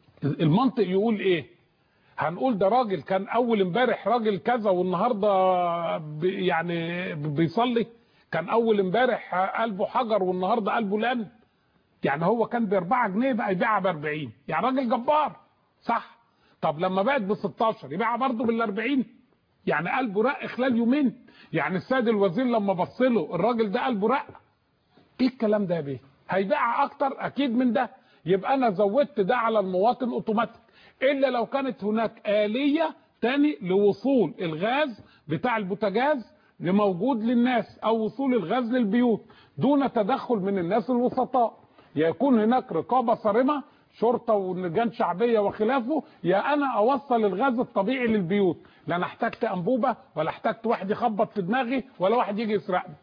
المنطق يقول ايه هنقول ده راجل كان اول امبارح راجل كذا والنهارده ب- يعني ب- بيصلي كان اول امبارح قلبه حجر والنهارده قلبه لن يعني هو كان ب 4 جنيه بقى يبيعها ب 40 يعني راجل جبار صح طب لما بقت ب 16 يبيعها برضه بال 40 يعني قلبه رق خلال يومين يعني السيد الوزير لما بص له الراجل ده قلبه رق ايه الكلام ده يا بيه هيبيع اكتر اكيد من ده يبقى انا زودت ده على المواطن اوتوماتيك الا لو كانت هناك اليه تاني لوصول الغاز بتاع البوتاجاز لموجود للناس او وصول الغاز للبيوت دون تدخل من الناس الوسطاء يكون هناك رقابه صارمه شرطه ولجان شعبيه وخلافه يا انا اوصل الغاز الطبيعي للبيوت لا انا احتجت انبوبه ولا احتجت واحد يخبط في دماغي ولا واحد يجي يسرقني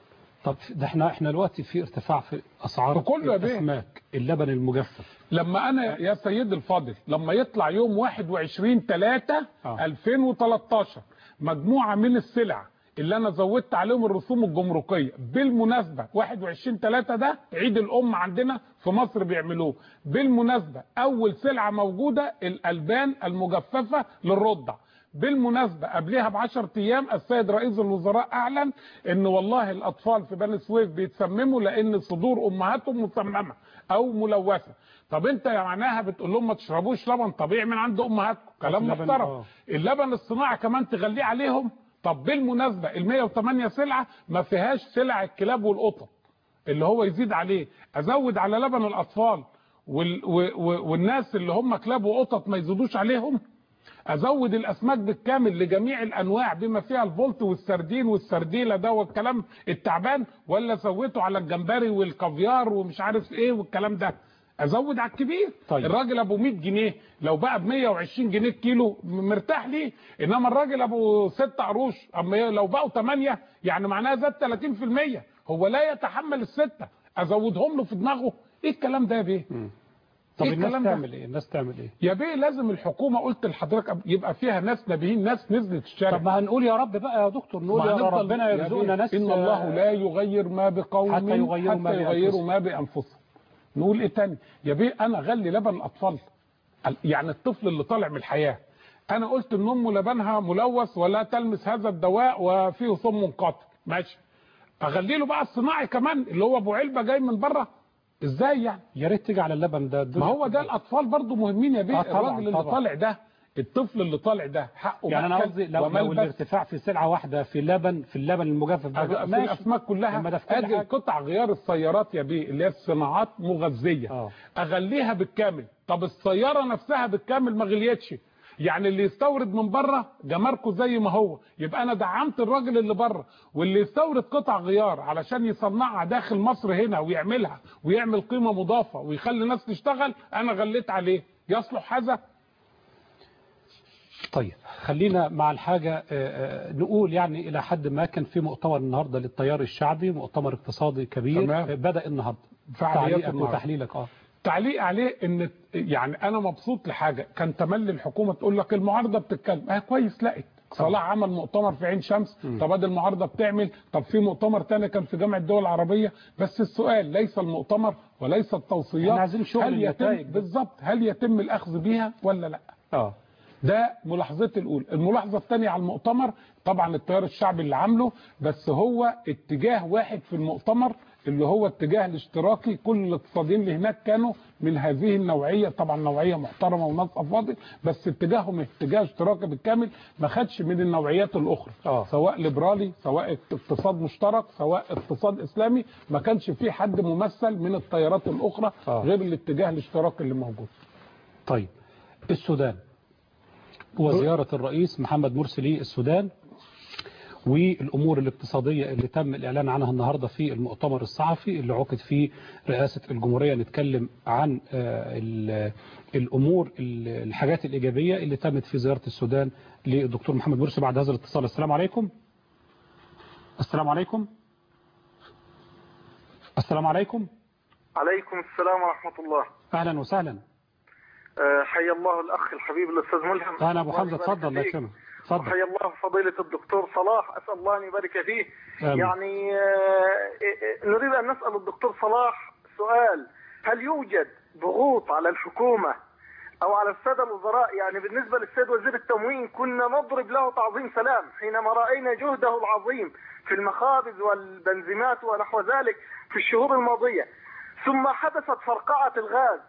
طب ده احنا احنا دلوقتي في ارتفاع في اسعار في كله يا بيه. الاسماك اللبن المجفف لما انا يا سيد الفاضل لما يطلع يوم 21 3 آه. 2013 مجموعه من السلع اللي انا زودت عليهم الرسوم الجمركيه بالمناسبه 21 3 ده عيد الام عندنا في مصر بيعملوه بالمناسبه اول سلعه موجوده الالبان المجففه للرضع بالمناسبة قبلها ب 10 ايام السيد رئيس الوزراء اعلن ان والله الاطفال في بني سويف بيتسمموا لان صدور امهاتهم مسممة او ملوثة طب انت يا معناها بتقول لهم ما تشربوش لبن طبيعي من عند امهاتكم كلام اللبن- محترم آه. اللبن الصناعي كمان تغليه عليهم طب بالمناسبة ال 108 سلعة ما فيهاش سلع الكلاب والقطط اللي هو يزيد عليه ازود على لبن الاطفال وال و و والناس اللي هم كلاب وقطط ما يزيدوش عليهم ازود الاسماك بالكامل لجميع الانواع بما فيها البولت والسردين والسرديله ده والكلام التعبان ولا زودته على الجمبري والكافيار ومش عارف ايه والكلام ده ازود على الكبير طيب. الراجل ابو 100 جنيه لو بقى ب 120 جنيه الكيلو م- مرتاح ليه انما الراجل ابو 6 قروش اما لو بقوا 8 يعني معناها زاد 30% هو لا يتحمل السته ازودهم له في دماغه ايه الكلام ده يا بيه طب إيه الناس الكلام ده؟ تعمل ايه الناس تعمل ايه يا بيه لازم الحكومه قلت لحضرتك قبل- يبقى فيها ناس نبيين ناس نزلت الشارع طب ما هنقول يا رب بقى يا دكتور نقول ما يا هنفضل- ربنا يا يرزقنا بيه، ناس ان الله لا يغير ما بقوم حتى يغيروا ما حتى بأنفسهم. يغيروا ما بانفسهم نقول ايه تاني يا بيه انا غلي لبن الاطفال ال- يعني الطفل اللي طالع من الحياه انا قلت ان امه لبنها ملوث ولا تلمس هذا الدواء وفيه سم قاتل ماشي اغلي له بقى الصناعي كمان اللي هو ابو علبه جاي من بره ازاي يعني يا ريت تيجي على اللبن ده ما هو ده الاطفال برضو مهمين يا بيه آه طبعاً، الراجل اللي طبعاً. طالع ده الطفل اللي طالع ده حقه يعني انا مأكل قصدي لو, لو وملبس. الارتفاع في سلعه واحده في اللبن في اللبن المجفف ده في ماشي. الاسماك كلها لما ده في كل ادي حاجة. قطع غيار السيارات يا بيه اللي هي الصناعات مغذيه آه. اغليها بالكامل طب السياره نفسها بالكامل ما غليتش يعني اللي يستورد من بره جماركه زي ما هو يبقى انا دعمت الراجل اللي بره واللي يستورد قطع غيار علشان يصنعها داخل مصر هنا ويعملها ويعمل قيمه مضافه ويخلي الناس تشتغل انا غليت عليه يصلح هذا طيب خلينا مع الحاجة آه، آه، نقول يعني إلى حد ما كان في مؤتمر النهاردة للتيار الشعبي مؤتمر اقتصادي كبير تمام. آه، بدأ النهاردة فعاليات تعليقك النهاردة. وتحليلك اه تعليق عليه ان يعني انا مبسوط لحاجه كان تملي الحكومه تقول لك المعارضه بتتكلم اه كويس لقت صلاح عمل مؤتمر في عين شمس طب ادي المعارضه بتعمل طب في مؤتمر تاني كان في جامعه الدول العربيه بس السؤال ليس المؤتمر وليس التوصيات احنا عايزين شغل هل يتم النتائج. بالظبط هل يتم الاخذ بيها ولا لا اه ده ملاحظتي الاولى الملاحظه الثانيه على المؤتمر طبعا التيار الشعبي اللي عامله بس هو اتجاه واحد في المؤتمر اللي هو اتجاه الاشتراكي كل الاقتصاديين اللي هناك كانوا من هذه النوعيه طبعا نوعيه محترمه وناس افاضل بس اتجاههم اتجاه اشتراكي بالكامل ما خدش من النوعيات الاخرى آه. سواء ليبرالي سواء اقتصاد مشترك سواء اقتصاد اسلامي ما كانش في حد ممثل من التيارات الاخرى آه. غير الاتجاه الاشتراكي اللي موجود طيب السودان وزيارة الرئيس محمد مرسي للسودان والأمور الاقتصادية اللي تم الإعلان عنها النهاردة في المؤتمر الصحفي اللي عقد فيه رئاسة الجمهورية نتكلم عن آه، ال- الأمور ال- الحاجات الإيجابية اللي تمت في زيارة السودان للدكتور محمد مرسي بعد هذا الاتصال السلام عليكم السلام عليكم السلام عليكم عليكم السلام ورحمة الله أهلا وسهلا أه، حيا الله الأخ الحبيب الأستاذ ملهم أهلا أبو الله حمزة يبارك اتفضل الله فيك. يكرمك اتفضل وحيا الله فضيلة الدكتور صلاح أسأل الله أن يبارك فيه آمين. يعني آه، آه، نريد أن نسأل الدكتور صلاح سؤال هل يوجد ضغوط على الحكومة أو على السادة الوزراء يعني بالنسبة للسيد وزير التموين كنا نضرب له تعظيم سلام حينما رأينا جهده العظيم في المخابز والبنزيمات ونحو ذلك في الشهور الماضية ثم حدثت فرقعة الغاز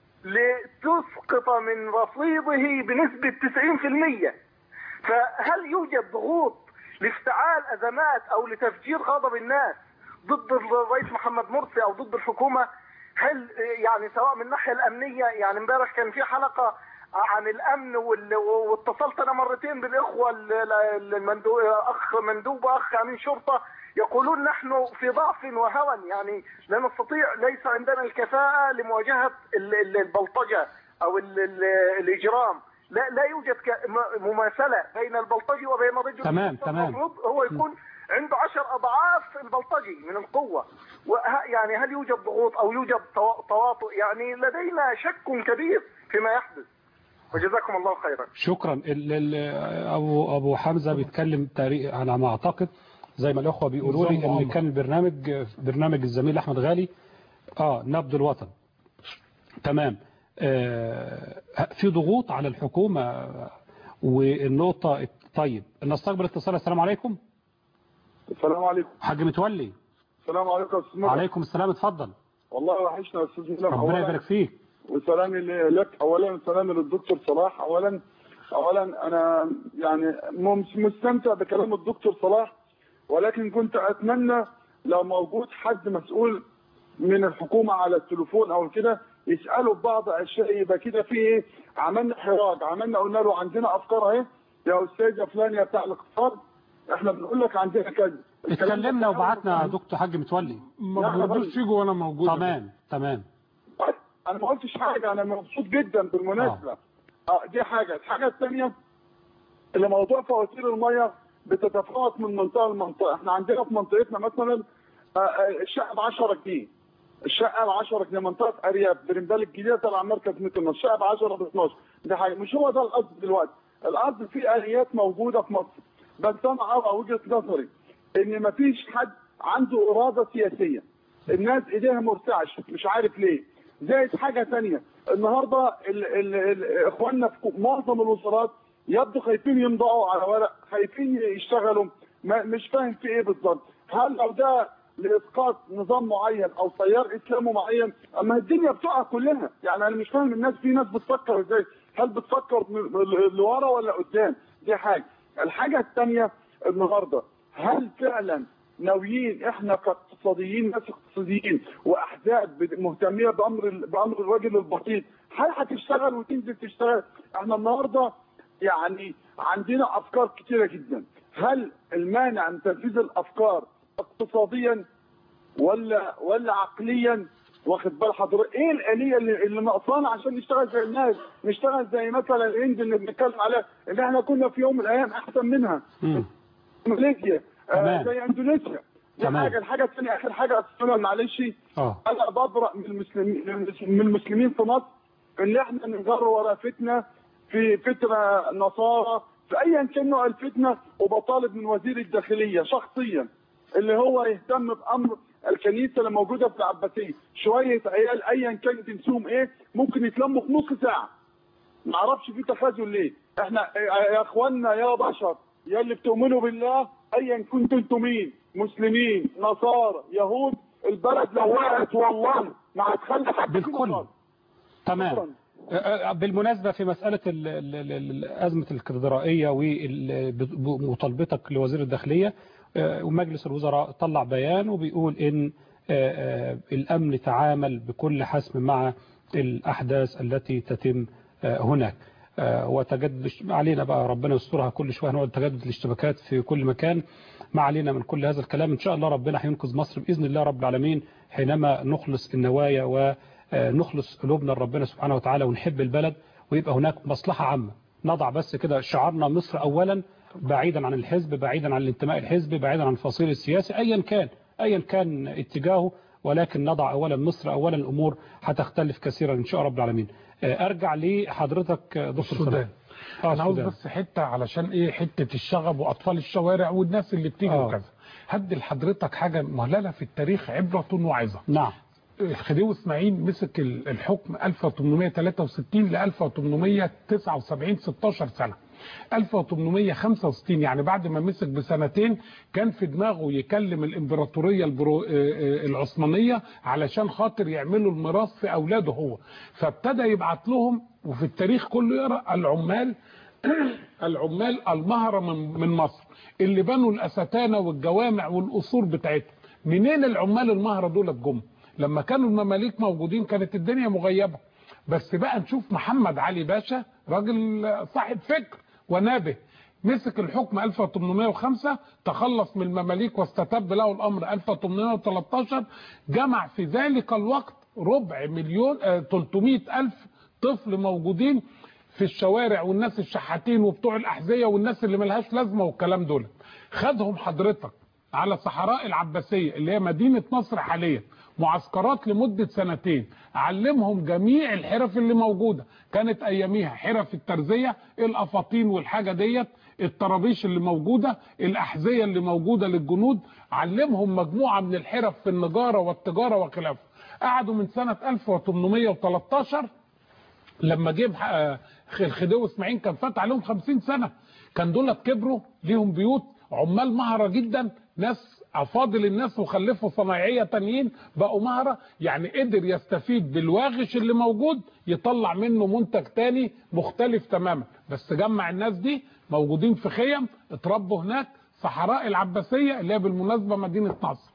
لتسقط من رصيده بنسبة 90% فهل يوجد ضغوط لافتعال أزمات أو لتفجير غضب الناس ضد الرئيس محمد مرسي أو ضد الحكومة هل يعني سواء من الناحية الأمنية يعني امبارح كان في حلقة عن الأمن وال- واتصلت أنا مرتين بالإخوة ال- ال- المندوب أخ مندوب وأخ أمين شرطة يقولون نحن في ضعف وهوى يعني لا نستطيع ليس عندنا الكفاءة لمواجهة ال- ال- البلطجة أو ال- ال- الإجرام لا لا يوجد ك- م- مماثلة بين البلطجي وبين رجل تمام، تمام. المفروض هو يكون عنده عشر أضعاف البلطجي من القوة وه- يعني هل يوجد ضغوط أو يوجد تو- تواطؤ يعني لدينا شك كبير فيما يحدث وجزاكم الله خيرا شكرا ال- ال- ابو ابو حمزه بيتكلم تاريخ على ما اعتقد زي ما الاخوه بيقولوا لي نظام ان مؤامرة. كان البرنامج برنامج الزميل احمد غالي اه نبض الوطن تمام آه في ضغوط على الحكومه آه، والنقطه طيب نستقبل اتصال السلام عليكم السلام عليكم حاج متولي السلام عليكم يا استاذ مدحت. عليكم السلام اتفضل والله وحشنا يا استاذ مدحت. ربنا أولاً يبارك فيك وسلامي ل- لك اولا وسلامي للدكتور صلاح اولا اولا انا يعني مش مستمتع بكلام الدكتور صلاح ولكن كنت اتمنى لو موجود حد مسؤول من الحكومه على التليفون او كده يسالوا بعض اشياء يبقى كده في ايه عملنا حراج عملنا قلنا له عندنا افكار اهي يا استاذ يا فلان يا بتاع الاقتصاد احنا بنقول لك عندنا كذا اتكلمنا وبعتنا يا دكتور حاج متولي ما بردوش يجوا وانا موجود تمام تمام انا ما قلتش حاجه انا مبسوط جدا بالمناسبه اه دي حاجه الحاجه الثانيه اللي موضوع فواتير الميه بتتفاوت من منطقه لمنطقه احنا عندنا في منطقتنا مثلا آه، آه، الشقه ب 10 جنيه الشقه ب 10 جنيه منطقه ارياف برمبال الجديده تبع مركز متر النصر الشقه ب 10 ب 12 دي حاجه مش هو ده القصد دلوقتي القصد في اليات موجوده في مصر بس انا ارى وجهه نظري ان مفيش حد عنده اراده سياسيه الناس ايديها مرتعشه مش عارف ليه زائد حاجه ثانيه النهارده ال ال ال اخواننا في معظم الوزارات يبدو خايفين يمضوا على ورق خايفين يشتغلوا ما مش فاهم في ايه بالظبط هل لو ده لاسقاط نظام معين او تيار اسلامي معين اما الدنيا بتقع كلها يعني انا مش فاهم الناس في ناس بتفكر ازاي هل بتفكر م- ل- لورا ولا قدام دي حاجه الحاجه الثانيه النهارده هل فعلا ناويين احنا كاقتصاديين ناس اقتصاديين واحزاب بت- مهتميه بامر ال- بامر الرجل البسيط هل هتشتغل وتنزل تشتغل احنا النهارده يعني عندنا افكار كتيره جدا هل المانع من تنفيذ الافكار اقتصاديا ولا ولا عقليا واخد بال حضرتك ايه الاليه اللي, اللي ناقصانا عشان نشتغل زي الناس نشتغل زي مثلا الهند اللي بنتكلم عليها اللي احنا كنا في يوم من الايام احسن منها مم. ماليزيا آه تمام. زي اندونيسيا دي تمام. حاجه الحاجه الثانيه اخر حاجه أستاذ معلش اه انا ببرأ من المسلمين من المسلمين في مصر ان احنا نجر ورا فتنه في فتنه نصارى في ايا كان نوع الفتنه وبطالب من وزير الداخليه شخصيا اللي هو يهتم بامر الكنيسه اللي موجوده في العباسيه شويه عيال ايا كان جنسهم ايه ممكن يتلموا في نص ساعه ما اعرفش في تخاذل ليه احنا يا اخوانا يا بشر يا اللي بتؤمنوا بالله ايا كنتم انتم مين مسلمين نصارى يهود البلد لو وقعت والله ما هتخلي حد بالكل تمام آه، آه، بالمناسبة في مسألة ال- ال- ال- ال- أزمة الكاتدرائية ومطالبتك لوزير الداخلية آه، ومجلس الوزراء طلع بيان وبيقول إن آه، آه، الأمن تعامل بكل حسم مع الأحداث التي تتم آه، هناك آه، وتجدد ما علينا بقى ربنا يسترها كل شوية هنقعد تجدد الاشتباكات في كل مكان ما علينا من كل هذا الكلام إن شاء الله ربنا هينقذ مصر بإذن الله رب العالمين حينما نخلص النوايا ونخلص قلوبنا لربنا سبحانه وتعالى ونحب البلد ويبقى هناك مصلحة عامة نضع بس كده شعارنا مصر أولا بعيدا عن الحزب بعيدا عن الانتماء الحزبي بعيدا عن الفصيل السياسي أيا كان أيا كان اتجاهه ولكن نضع أولا مصر أولا الأمور هتختلف كثيرا إن شاء رب العالمين آه، أرجع لحضرتك آه، دكتور السودان صلاح. آه، انا عاوز السودان. بس حته علشان ايه حته الشغب واطفال الشوارع والناس اللي بتيجي آه. وكذا هدي لحضرتك حاجه مهلله في التاريخ عبره وعظه نعم الخديوي اسماعيل مسك ال- الحكم 1863 ل 1879 16 سنه 1865 يعني بعد ما مسك بسنتين كان في دماغه يكلم الامبراطوريه البرو... آه، آه، العثمانيه علشان خاطر يعملوا الميراث في اولاده هو فابتدى يبعت لهم وفي التاريخ كله يقرا العمال العمال المهرة من من مصر اللي بنوا الاستانه والجوامع والقصور بتاعتهم منين العمال المهرة دول جم لما كانوا المماليك موجودين كانت الدنيا مغيبه بس بقى نشوف محمد علي باشا راجل صاحب فكر ونابه مسك الحكم 1805 تخلص من المماليك واستتب له الامر 1813 جمع في ذلك الوقت ربع مليون آه 300 الف طفل موجودين في الشوارع والناس الشحاتين وبتوع الاحذيه والناس اللي ملهاش لازمه والكلام دول خدهم حضرتك على صحراء العباسيه اللي هي مدينه نصر حاليا معسكرات لمده سنتين علمهم جميع الحرف اللي موجوده كانت اياميها حرف الترزيه الافاطين والحاجه ديت الطرابيش اللي موجوده الاحذيه اللي موجوده للجنود علمهم مجموعه من الحرف في النجاره والتجاره وخلافه قعدوا من سنه 1813 لما جه آه، الخديوي اسماعيل كان فات عليهم 50 سنه كان دول كبروا ليهم بيوت عمال مهره جدا ناس افاضل الناس وخلفوا صنايعيه تانيين بقوا مهره يعني قدر يستفيد بالواغش اللي موجود يطلع منه منتج تاني مختلف تماما بس جمع الناس دي موجودين في خيم اتربوا هناك صحراء العباسيه اللي هي بالمناسبه مدينه نصر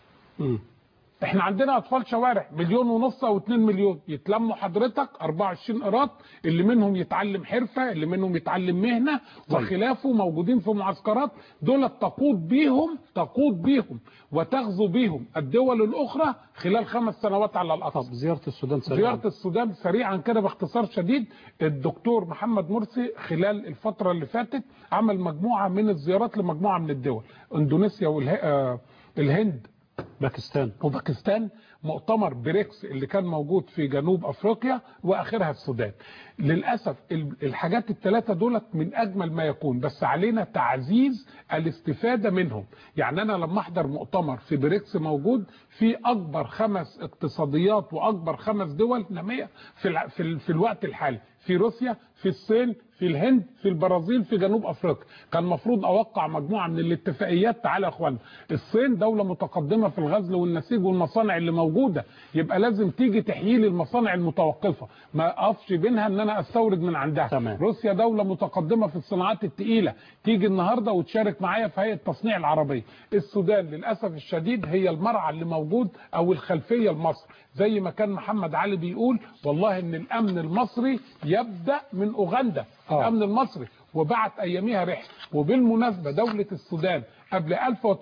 احنا عندنا اطفال شوارع مليون ونص او 2 مليون يتلموا حضرتك 24 قراط اللي منهم يتعلم حرفه اللي منهم يتعلم مهنه وخلافه موجودين في معسكرات دول تقود بيهم تقود بيهم وتغزو بيهم الدول الاخرى خلال خمس سنوات على الاقصى طب زيارة السودان سريعا زيارة السودان سريعا كده باختصار شديد الدكتور محمد مرسي خلال الفترة اللي فاتت عمل مجموعة من الزيارات لمجموعة من الدول اندونيسيا والهند باكستان وباكستان مؤتمر بريكس اللي كان موجود في جنوب افريقيا واخرها السودان للاسف ال- الحاجات الثلاثه دولت من اجمل ما يكون بس علينا تعزيز الاستفاده منهم يعني انا لما احضر مؤتمر في بريكس موجود في اكبر خمس اقتصاديات واكبر خمس دول ناميه في الع- في, ال- في الوقت الحالي في روسيا في الصين في الهند في البرازيل في جنوب افريقيا كان المفروض اوقع مجموعه من الاتفاقيات تعالى يا اخوانا الصين دوله متقدمه في الغزل والنسيج والمصانع اللي موجوده يبقى لازم تيجي تحيي لي المصانع المتوقفه ما اقفش بينها ان انا استورد من عندها تمام. روسيا دوله متقدمه في الصناعات الثقيله تيجي النهارده وتشارك معايا في هيئه تصنيع العربيه السودان للاسف الشديد هي المرعى اللي موجود او الخلفيه لمصر زي ما كان محمد علي بيقول والله ان الامن المصري يبدا من اوغندا آه. الامن المصري وبعت اياميها رحله وبالمناسبه دوله السودان قبل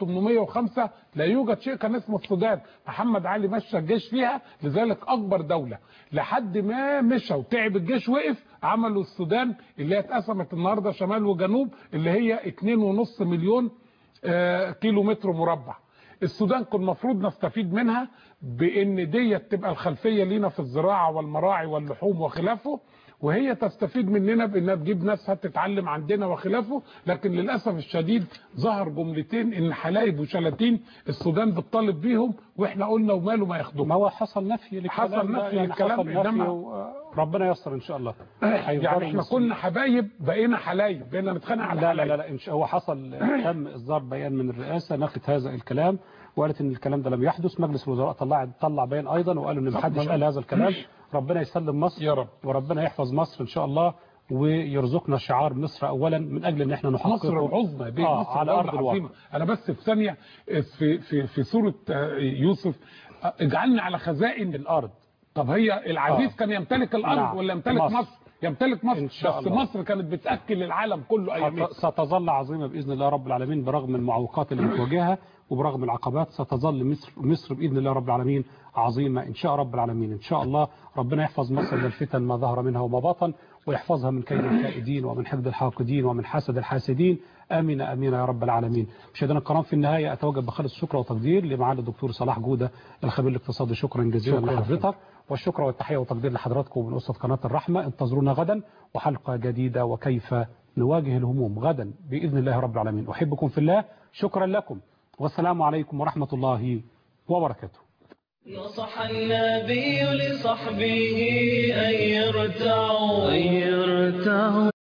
1805 لا يوجد شيء كان اسمه السودان محمد علي مشى الجيش فيها لذلك اكبر دوله لحد ما مشى وتعب الجيش وقف عملوا السودان اللي هي اتقسمت النهارده شمال وجنوب اللي هي 2.5 مليون آه، كيلو متر مربع السودان كان المفروض نستفيد منها بان ديت تبقى الخلفيه لينا في الزراعه والمراعي واللحوم وخلافه وهي تستفيد مننا بانها تجيب ناسها تتعلم عندنا وخلافه لكن للاسف الشديد ظهر جملتين ان حلايب وشلاتين السودان بتطالب بيهم واحنا قلنا وماله ما ياخدوه ما هو حصل نفي للكلام حصل ده، نفي يعني للكلام حصل نفي انما وربنا ييسر ان شاء الله يعني احنا المسؤولين. كنا حبايب بقينا حلايب بقينا نتخانق على لا لا حلايب. لا, لا إن شاء هو حصل تم اصدار بيان من الرئاسه نفت هذا الكلام وقالت ان الكلام ده لم يحدث مجلس الوزراء طلع طلع بيان ايضا وقالوا ان ما حدش قال هذا الكلام ربنا يسلم مصر يا رب وربنا يحفظ مصر ان شاء الله ويرزقنا شعار مصر اولا من اجل ان احنا نحققه مصر العظمى دي آه مصر على دولة ارض الواقع عظيمة. انا بس في ثانيه في في في سوره آه، يوسف آه، اجعلنا على خزائن الارض طب هي العزيز آه. كان يمتلك الارض نعم. ولا يمتلك مصر. مصر, يمتلك مصر إن شاء بس الله. مصر كانت بتاكل العالم كله ايامها حت- ستظل عظيمة بإذن الله رب العالمين برغم المعوقات اللي بتواجهها وبرغم العقبات ستظل مصر مصر بإذن الله رب العالمين عظيمة إن شاء رب العالمين إن شاء الله ربنا يحفظ مصر من الفتن ما ظهر منها وما بطن ويحفظها من كيد الكائدين ومن حقد الحاقدين ومن حسد الحاسدين آمين آمين يا رب العالمين مشاهدينا الكرام في النهاية أتوجه بخالص الشكر والتقدير لمعالي الدكتور صلاح جودة الخبير الاقتصادي شكرا جزيلا شكراً لحضرتك والشكر والتحية والتقدير لحضراتكم من أسرة قناة الرحمة انتظرونا غدا وحلقة جديدة وكيف نواجه الهموم غدا بإذن الله رب العالمين أحبكم في الله شكرا لكم والسلام عليكم ورحمة الله وبركاته نصح النبي لصحبه أن يرتعوا أن يرتعوا